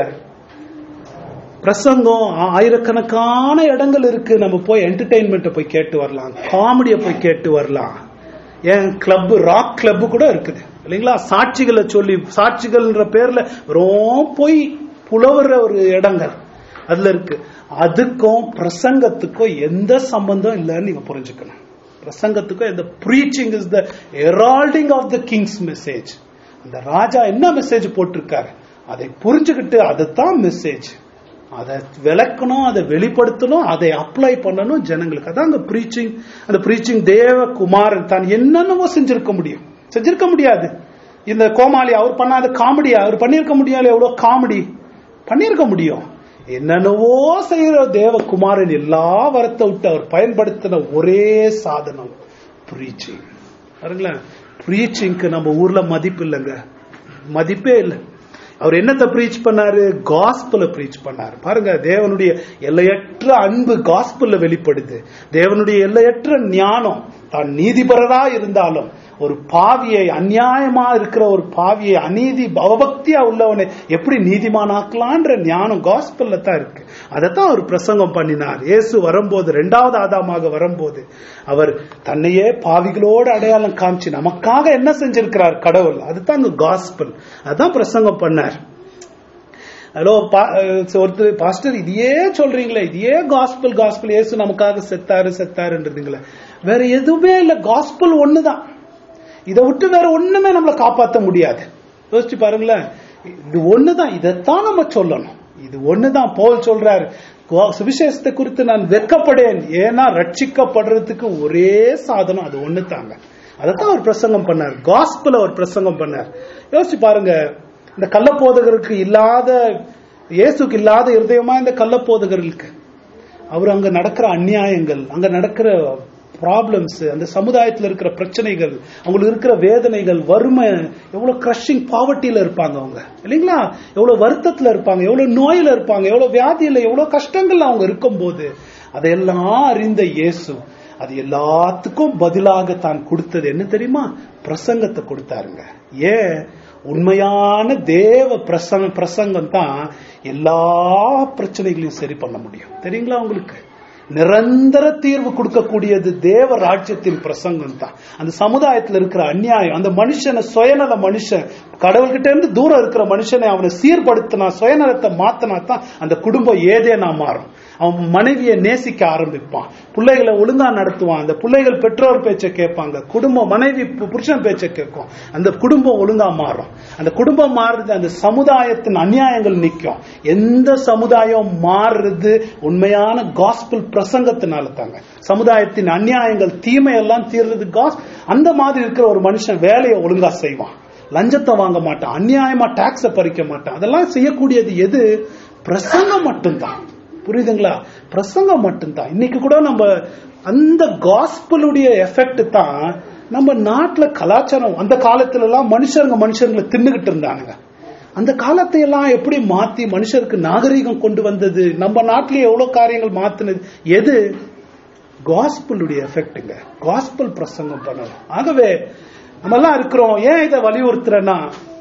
பிரசங்கம் ஆயிரக்கணக்கான இடங்கள் இருக்கு நம்ம போய் என்டர்டைன்மெண்ட்டை போய் கேட்டு வரலாம் காமெடியை போய் கேட்டு வரலாம் என் கிளப் ராக் கிளப் கூட இருக்குது இல்லைங்களா சாட்சிகளை சொல்லி சாட்சிகள்ன்ற பேர்ல ரொம்ப போய் புலவர ஒரு இடங்கள் அதுல இருக்கு அதுக்கும் பிரசங்கத்துக்கும் எந்த சம்பந்தம் இல்லைன்னு நீங்க புரிஞ்சுக்கணும் பிரசங்கத்துக்கும் இந்த preaching is the heralding of the king's message அந்த ராஜா என்ன மெசேஜ் போட்டிருக்காரு அதை புரிஞ்சுக்கிட்டு அதுதான் மெசேஜ் அதை விளக்கணும் அதை வெளிப்படுத்தணும் அதை அப்ளை பண்ணணும் ஜனங்களுக்கு அதான் அந்த ப்ரீச்சிங் அந்த ப்ரீச்சிங் தேவகுமாரன் தான் என்னென்னவோ செஞ்சிருக்க முடியும் செஞ்சிருக்க முடியாது இந்த கோமாளி அவர் பண்ணாத காமெடியா அவர் பண்ணியிருக்க முடியாது எவ்வளவு காமெடி பண்ணியிருக்க முடியும் என்னென்னவோ செய்யற தேவகுமாரன் எல்லா வரத்தை விட்டு அவர் பயன்படுத்தின ஒரே சாதனம் ப்ரீச்சிங் பாருங்களேன் ப்ரீச்சிங்க்கு நம்ம ஊர்ல மதிப்பு இல்லைங்க மதிப்பே இல்லை அவர் என்னத்தை ப்ரீச் பண்ணாரு காஸ்பல ப்ரீச் பண்ணாரு பாருங்க தேவனுடைய எல்லையற்ற அன்பு காஸ்பல்ல வெளிப்படுது தேவனுடைய எல்லையற்ற ஞானம் தான் நீதிபரரா இருந்தாலும் ஒரு பாவியை அநியாயமா இருக்கிற ஒரு பாவியை அநீதி அவபக்தியா உள்ளவனை எப்படி நீதிமானாக்கலான்ற ஞானம் காஸ்பல்ல தான் இருக்கு அதைத்தான் அவர் பிரசங்கம் பண்ணினார் இயேசு வரும்போது ரெண்டாவது ஆதாமாக வரும்போது அவர் தன்னையே பாவிகளோடு அடையாளம் காமிச்சு நமக்காக என்ன செஞ்சிருக்கிறார் கடவுள் அதுதான் அந்த காஸ்பல் அதான் பிரசங்கம் பண்ணார் ஹலோ ஒருத்தர் பாஸ்டர் இதையே சொல்றீங்களே இதையே காஸ்பல் காஸ்பல் ஏசு நமக்காக செத்தாரு செத்தாருன்றதுங்களே வேற எதுவுமே இல்ல காஸ்பல் ஒண்ணுதான் இதை விட்டு வேற ஒண்ணுமே நம்மளை காப்பாற்ற முடியாது யோசிச்சு பாருங்களேன் இது ஒண்ணுதான் இதைத்தான் நம்ம சொல்லணும் இது ஒண்ணுதான் போல் சொல்றாரு சுவிசேஷத்தை குறித்து நான் வெக்கப்படேன் ஏன்னா ரட்சிக்கப்படுறதுக்கு ஒரே சாதனம் அது ஒண்ணு தாங்க அதைத்தான் அவர் பிரசங்கம் பண்ணார் காஸ்பல் அவர் பிரசங்கம் பண்ணார் யோசிச்சு பாருங்க இந்த கள்ளப்போதகருக்கு இல்லாத இயேசுக்கு இல்லாத இருதயமா இந்த கள்ளப்போதகர்களுக்கு அவர் அங்க நடக்கிற அநியாயங்கள் அங்க நடக்கிற ப்ராப்ளம்ஸ் அந்த சமுதாயத்தில் இருக்கிற பிரச்சனைகள் அவங்களுக்கு இருக்கிற வேதனைகள் வறுமை எவ்வளவு கிரஷிங் பாவர்ட்டியில இருப்பாங்க அவங்க இல்லைங்களா எவ்வளவு வருத்தத்துல இருப்பாங்க எவ்வளவு நோயில இருப்பாங்க எவ்வளவு வியாதியில எவ்வளவு கஷ்டங்கள்ல அவங்க இருக்கும்போது அதையெல்லாம் அறிந்த இயேசு அது எல்லாத்துக்கும் பதிலாக தான் கொடுத்தது என்ன தெரியுமா பிரசங்கத்தை கொடுத்தாருங்க ஏன் உண்மையான தேவ பிரசங்க பிரசங்கம் தான் எல்லா பிரச்சனைகளையும் சரி பண்ண முடியும் தெரியுங்களா உங்களுக்கு நிரந்தர தீர்வு கொடுக்கக்கூடியது தேவ ராஜ்யத்தின் பிரசங்கம் தான் அந்த சமுதாயத்தில் இருக்கிற அநியாயம் அந்த மனுஷனை சுயநல மனுஷன் கடவுள்கிட்ட இருந்து தூரம் இருக்கிற மனுஷனை அவனை சீர்படுத்தினா சுயநலத்தை மாத்தினா தான் அந்த குடும்பம் ஏதேனா மாறும் அவன் மனைவியை நேசிக்க ஆரம்பிப்பான் பிள்ளைகளை ஒழுங்கா நடத்துவான் அந்த பிள்ளைகள் பெற்றோர் பேச்சை கேட்பாங்க குடும்பம் மனைவி பு- புருஷன் பேச்சை கேட்கும் அந்த குடும்பம் ஒழுங்கா மாறும் அந்த குடும்பம் மாறுறது அந்த சமுதாயத்தின் அநியாயங்கள் நிற்கும் எந்த சமுதாயம் மாறுறது உண்மையான காஸ்பிள் பிரசங்கத்தினால தாங்க சமுதாயத்தின் அநியாயங்கள் தீமையெல்லாம் தீர்றது காஸ் அந்த மாதிரி இருக்கிற ஒரு மனுஷன் வேலையை ஒழுங்கா செய்வான் லஞ்சத்தை வாங்க மாட்டான் அநியாயமா டாக்ஸ பறிக்க மாட்டான் அதெல்லாம் செய்யக்கூடியது எது பிரசங்கம் மட்டும்தான் புரியுதுங்களா பிரசங்கம் மட்டும்தான் இன்னைக்கு கூட நம்ம அந்த காஸ்பலுடைய எஃபெக்ட் தான் நம்ம நாட்டுல கலாச்சாரம் அந்த காலத்துல எல்லாம் மனுஷருங்க மனுஷருங்களை தின்னுகிட்டு இருந்தானுங்க அந்த காலத்தை எல்லாம் எப்படி மாத்தி மனுஷருக்கு நாகரீகம் கொண்டு வந்தது நம்ம நாட்டிலேயே எவ்வளவு காரியங்கள் மாத்தினது எது காஸ்பலுடைய எஃபெக்ட்டுங்க காஸ்பல் பிரசங்கம் பண்ணணும் ஆகவே நம்ம எல்லாம் இருக்கிறோம் ஏன் இதை வலியுறுத்துறேன்னா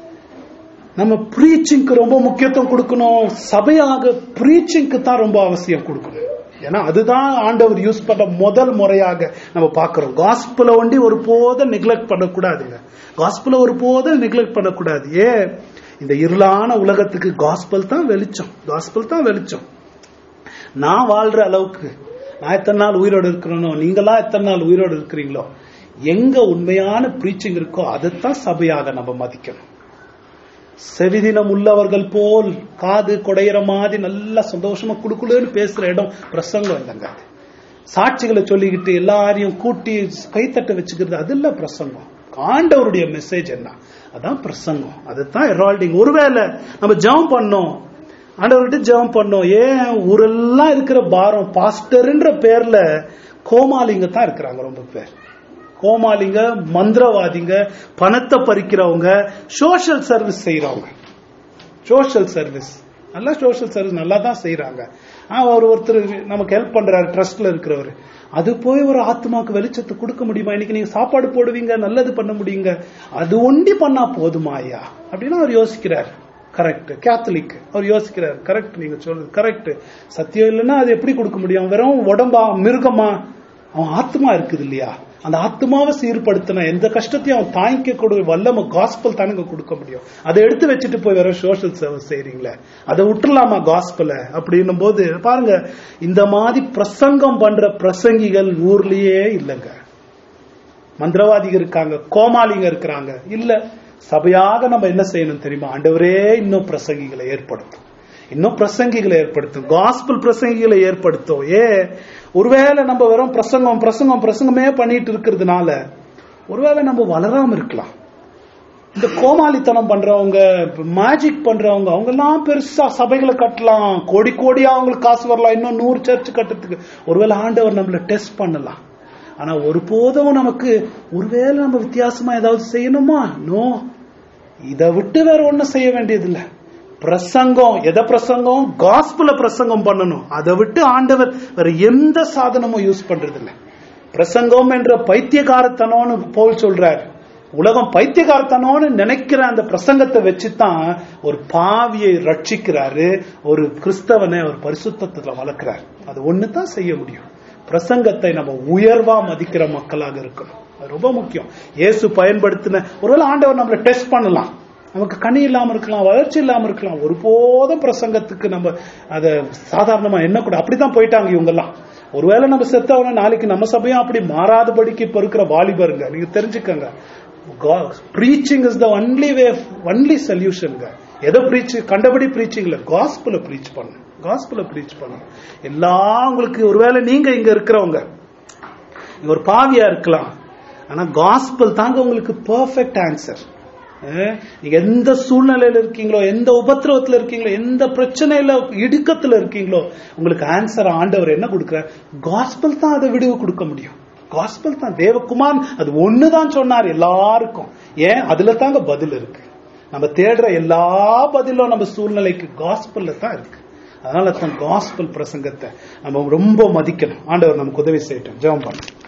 நம்ம ப்ரீச்சிங்க்கு ரொம்ப முக்கியத்துவம் கொடுக்கணும் சபையாக ப்ரீச்சிங்க்கு தான் ரொம்ப அவசியம் கொடுக்கணும் ஏன்னா அதுதான் ஆண்டவர் யூஸ் பண்ண முதல் முறையாக நம்ம பார்க்கிறோம் காஸ்பல ஒண்டி ஒரு போதும் நெக்லெக்ட் பண்ணக்கூடாதுங்க காஸ்பல ஒரு போதும் நெக்லெக்ட் பண்ணக்கூடாது ஏன் இந்த இருளான உலகத்துக்கு காஸ்பல் தான் வெளிச்சம் காஸ்பல் தான் வெளிச்சம் நான் வாழ்ற அளவுக்கு நான் எத்தனை நாள் உயிரோடு இருக்கிறேனோ நீங்களா எத்தனை நாள் உயிரோடு இருக்கிறீங்களோ எங்க உண்மையான ப்ரீச்சிங் இருக்கோ அதைத்தான் சபையாக நம்ம மதிக்கணும் செவிதினம் உள்ளவர்கள் போல் காது கொடையிற மாதிரி நல்லா சந்தோஷமா குடுக்குடுன்னு பேசுற இடம் பிரசங்கம் இல்லைங்க அது சாட்சிகளை சொல்லிக்கிட்டு எல்லாரையும் கூட்டி கைத்தட்ட வச்சுக்கிறது அது இல்ல பிரசங்கம் ஆண்டவருடைய மெசேஜ் என்ன அதான் பிரசங்கம் அதுதான் ஹெரால்டிங் ஒருவேளை நம்ம ஜெபம் பண்ணோம் ஆண்டவர்கிட்ட ஜெபம் பண்ணோம் ஏன் ஊரெல்லாம் இருக்கிற பாரம் பாஸ்டர்ன்ற பேர்ல கோமாளிங்க தான் இருக்கிறாங்க ரொம்ப பேர் கோமாளிங்க மந்திரவாதிங்க பணத்தை பறிக்கிறவங்க சோஷியல் சர்வீஸ் செய்யறவங்க சோஷியல் சர்வீஸ் நல்லா சோஷியல் சர்வீஸ் நல்லா தான் செய்யறாங்க அவர் ஒருத்தர் நமக்கு ஹெல்ப் பண்றாரு ட்ரஸ்ட்ல இருக்கிறவர் அது போய் ஒரு ஆத்மாக்கு வெளிச்சத்தை கொடுக்க முடியுமா இன்னைக்கு நீங்க சாப்பாடு போடுவீங்க நல்லது பண்ண முடியுங்க அது ஒண்டி பண்ணா போதுமா ஐயா அப்படின்னு அவர் யோசிக்கிறார் கரெக்ட் கேத்தலிக் அவர் யோசிக்கிறார் கரெக்ட் நீங்க சொல்றது கரெக்ட் சத்தியம் இல்லைன்னா அது எப்படி கொடுக்க முடியும் வெறும் உடம்பா மிருகமா அவன் ஆத்மா இருக்குது இல்லையா அந்த ஆத்மாவை சீர்படுத்தின எந்த கஷ்டத்தையும் அவன் தாங்கிக்க கூட வல்லம காஸ்பல் தானுங்க கொடுக்க முடியும் அதை எடுத்து வச்சுட்டு போய் வேற சோஷியல் சர்வீஸ் செய்றீங்களே அதை விட்டுறலாமா காஸ்பல அப்படின்னும் போது பாருங்க இந்த மாதிரி பிரசங்கம் பண்ற பிரசங்கிகள் ஊர்லயே இல்லைங்க மந்திரவாதிகள் இருக்காங்க கோமாளிங்க இருக்கிறாங்க இல்ல சபையாக நம்ம என்ன செய்யணும் தெரியுமா ஆண்டவரே இன்னும் பிரசங்கிகளை ஏற்படுத்தும் இன்னும் பிரசங்கிகளை ஏற்படுத்தும் காஸ்பிள் பிரசங்கிகளை ஏற்படுத்தும் ஏ ஒருவேளை நம்ம வெறும் பிரசங்கம் பிரசங்கம் பிரசங்கமே பண்ணிட்டு இருக்கிறதுனால ஒருவேளை நம்ம வளராம இருக்கலாம் இந்த கோமாளித்தனம் பண்றவங்க மேஜிக் பண்றவங்க அவங்க எல்லாம் பெருசா சபைகளை கட்டலாம் கோடி கோடியா அவங்களுக்கு காசு வரலாம் இன்னும் நூறு சர்ச் கட்டுறதுக்கு ஒருவேளை ஆண்டவர் நம்மள டெஸ்ட் பண்ணலாம் ஆனா ஒருபோதும் நமக்கு ஒருவேளை நம்ம வித்தியாசமா ஏதாவது செய்யணுமா நோ இதை விட்டு வேற ஒண்ணும் செய்ய வேண்டியதில்லை பிரசங்கம் எதை பிரசங்கம் காஸ்புல பிரசங்கம் பண்ணணும் அதை விட்டு ஆண்டவர் வேற எந்த சாதனமும் யூஸ் பண்றது இல்ல பிரசங்கம் என்ற பைத்தியகாரத்தனம்னு போல் சொல்றார் உலகம் பைத்தியகாரத்தனம்னு நினைக்கிற அந்த பிரசங்கத்தை வச்சுதான் ஒரு பாவியை ரட்சிக்கிறாரு ஒரு கிறிஸ்தவனை ஒரு பரிசுத்தத்துல வளர்க்கிறார் அது ஒண்ணுதான் செய்ய முடியும் பிரசங்கத்தை நம்ம உயர்வா மதிக்கிற மக்களாக இருக்கணும் அது ரொம்ப முக்கியம் இயேசு பயன்படுத்தின ஒருவேளை ஆண்டவர் நம்மளை டெஸ்ட் பண்ணலாம் நமக்கு கனி இல்லாம இருக்கலாம் வளர்ச்சி இல்லாம இருக்கலாம் ஒருபோதும் பிரசங்கத்துக்கு நம்ம அத சாதாரணமா என்ன கூட அப்படிதான் போயிட்டாங்க இவங்க எல்லாம் ஒருவேளை நம்ம செத்தவன நாளைக்கு நம்ம சபையும் அப்படி மாறாதபடிக்கு இப்ப இருக்கிற வாலிபருங்க நீங்க தெரிஞ்சுக்கங்க preaching is the only way only சொல்யூஷனுங்க எதை ப்ரீச் கண்டபடி ப்ரீச்சிங் இல்ல காஸ்பிள ப்ரீச் பண்ணணும் காஸ்பிள ப்ரீச் பண்ணணும் எல்லாம் உங்களுக்கு ஒருவேளை நீங்க இங்க இருக்கிறவங்க நீங்க ஒரு பாவியா இருக்கலாம் ஆனா காஸ்பிள் தாங்க உங்களுக்கு பெர்ஃபெக்ட் ஆன்சர் நீங்க எந்த சூழ்நிலையில இருக்கீங்களோ எந்த உபத்திரவத்துல இருக்கீங்களோ எந்த பிரச்சனையில இடுக்கத்துல இருக்கீங்களோ உங்களுக்கு ஆன்சர் ஆண்டவர் என்ன கொடுக்கிறார் காஸ்பல் தான் அதை விடுவு கொடுக்க முடியும் காஸ்பல் தான் தேவகுமார் அது ஒண்ணுதான் சொன்னார் எல்லாருக்கும் ஏன் அதுல தாங்க பதில் இருக்கு நம்ம தேடுற எல்லா பதிலும் நம்ம சூழ்நிலைக்கு காஸ்பல்ல தான் இருக்கு அதனால தான் காஸ்பல் பிரசங்கத்தை நம்ம ரொம்ப மதிக்கணும் ஆண்டவர் நமக்கு உதவி செய்யட்டும் ஜெபம் பண்ணணும்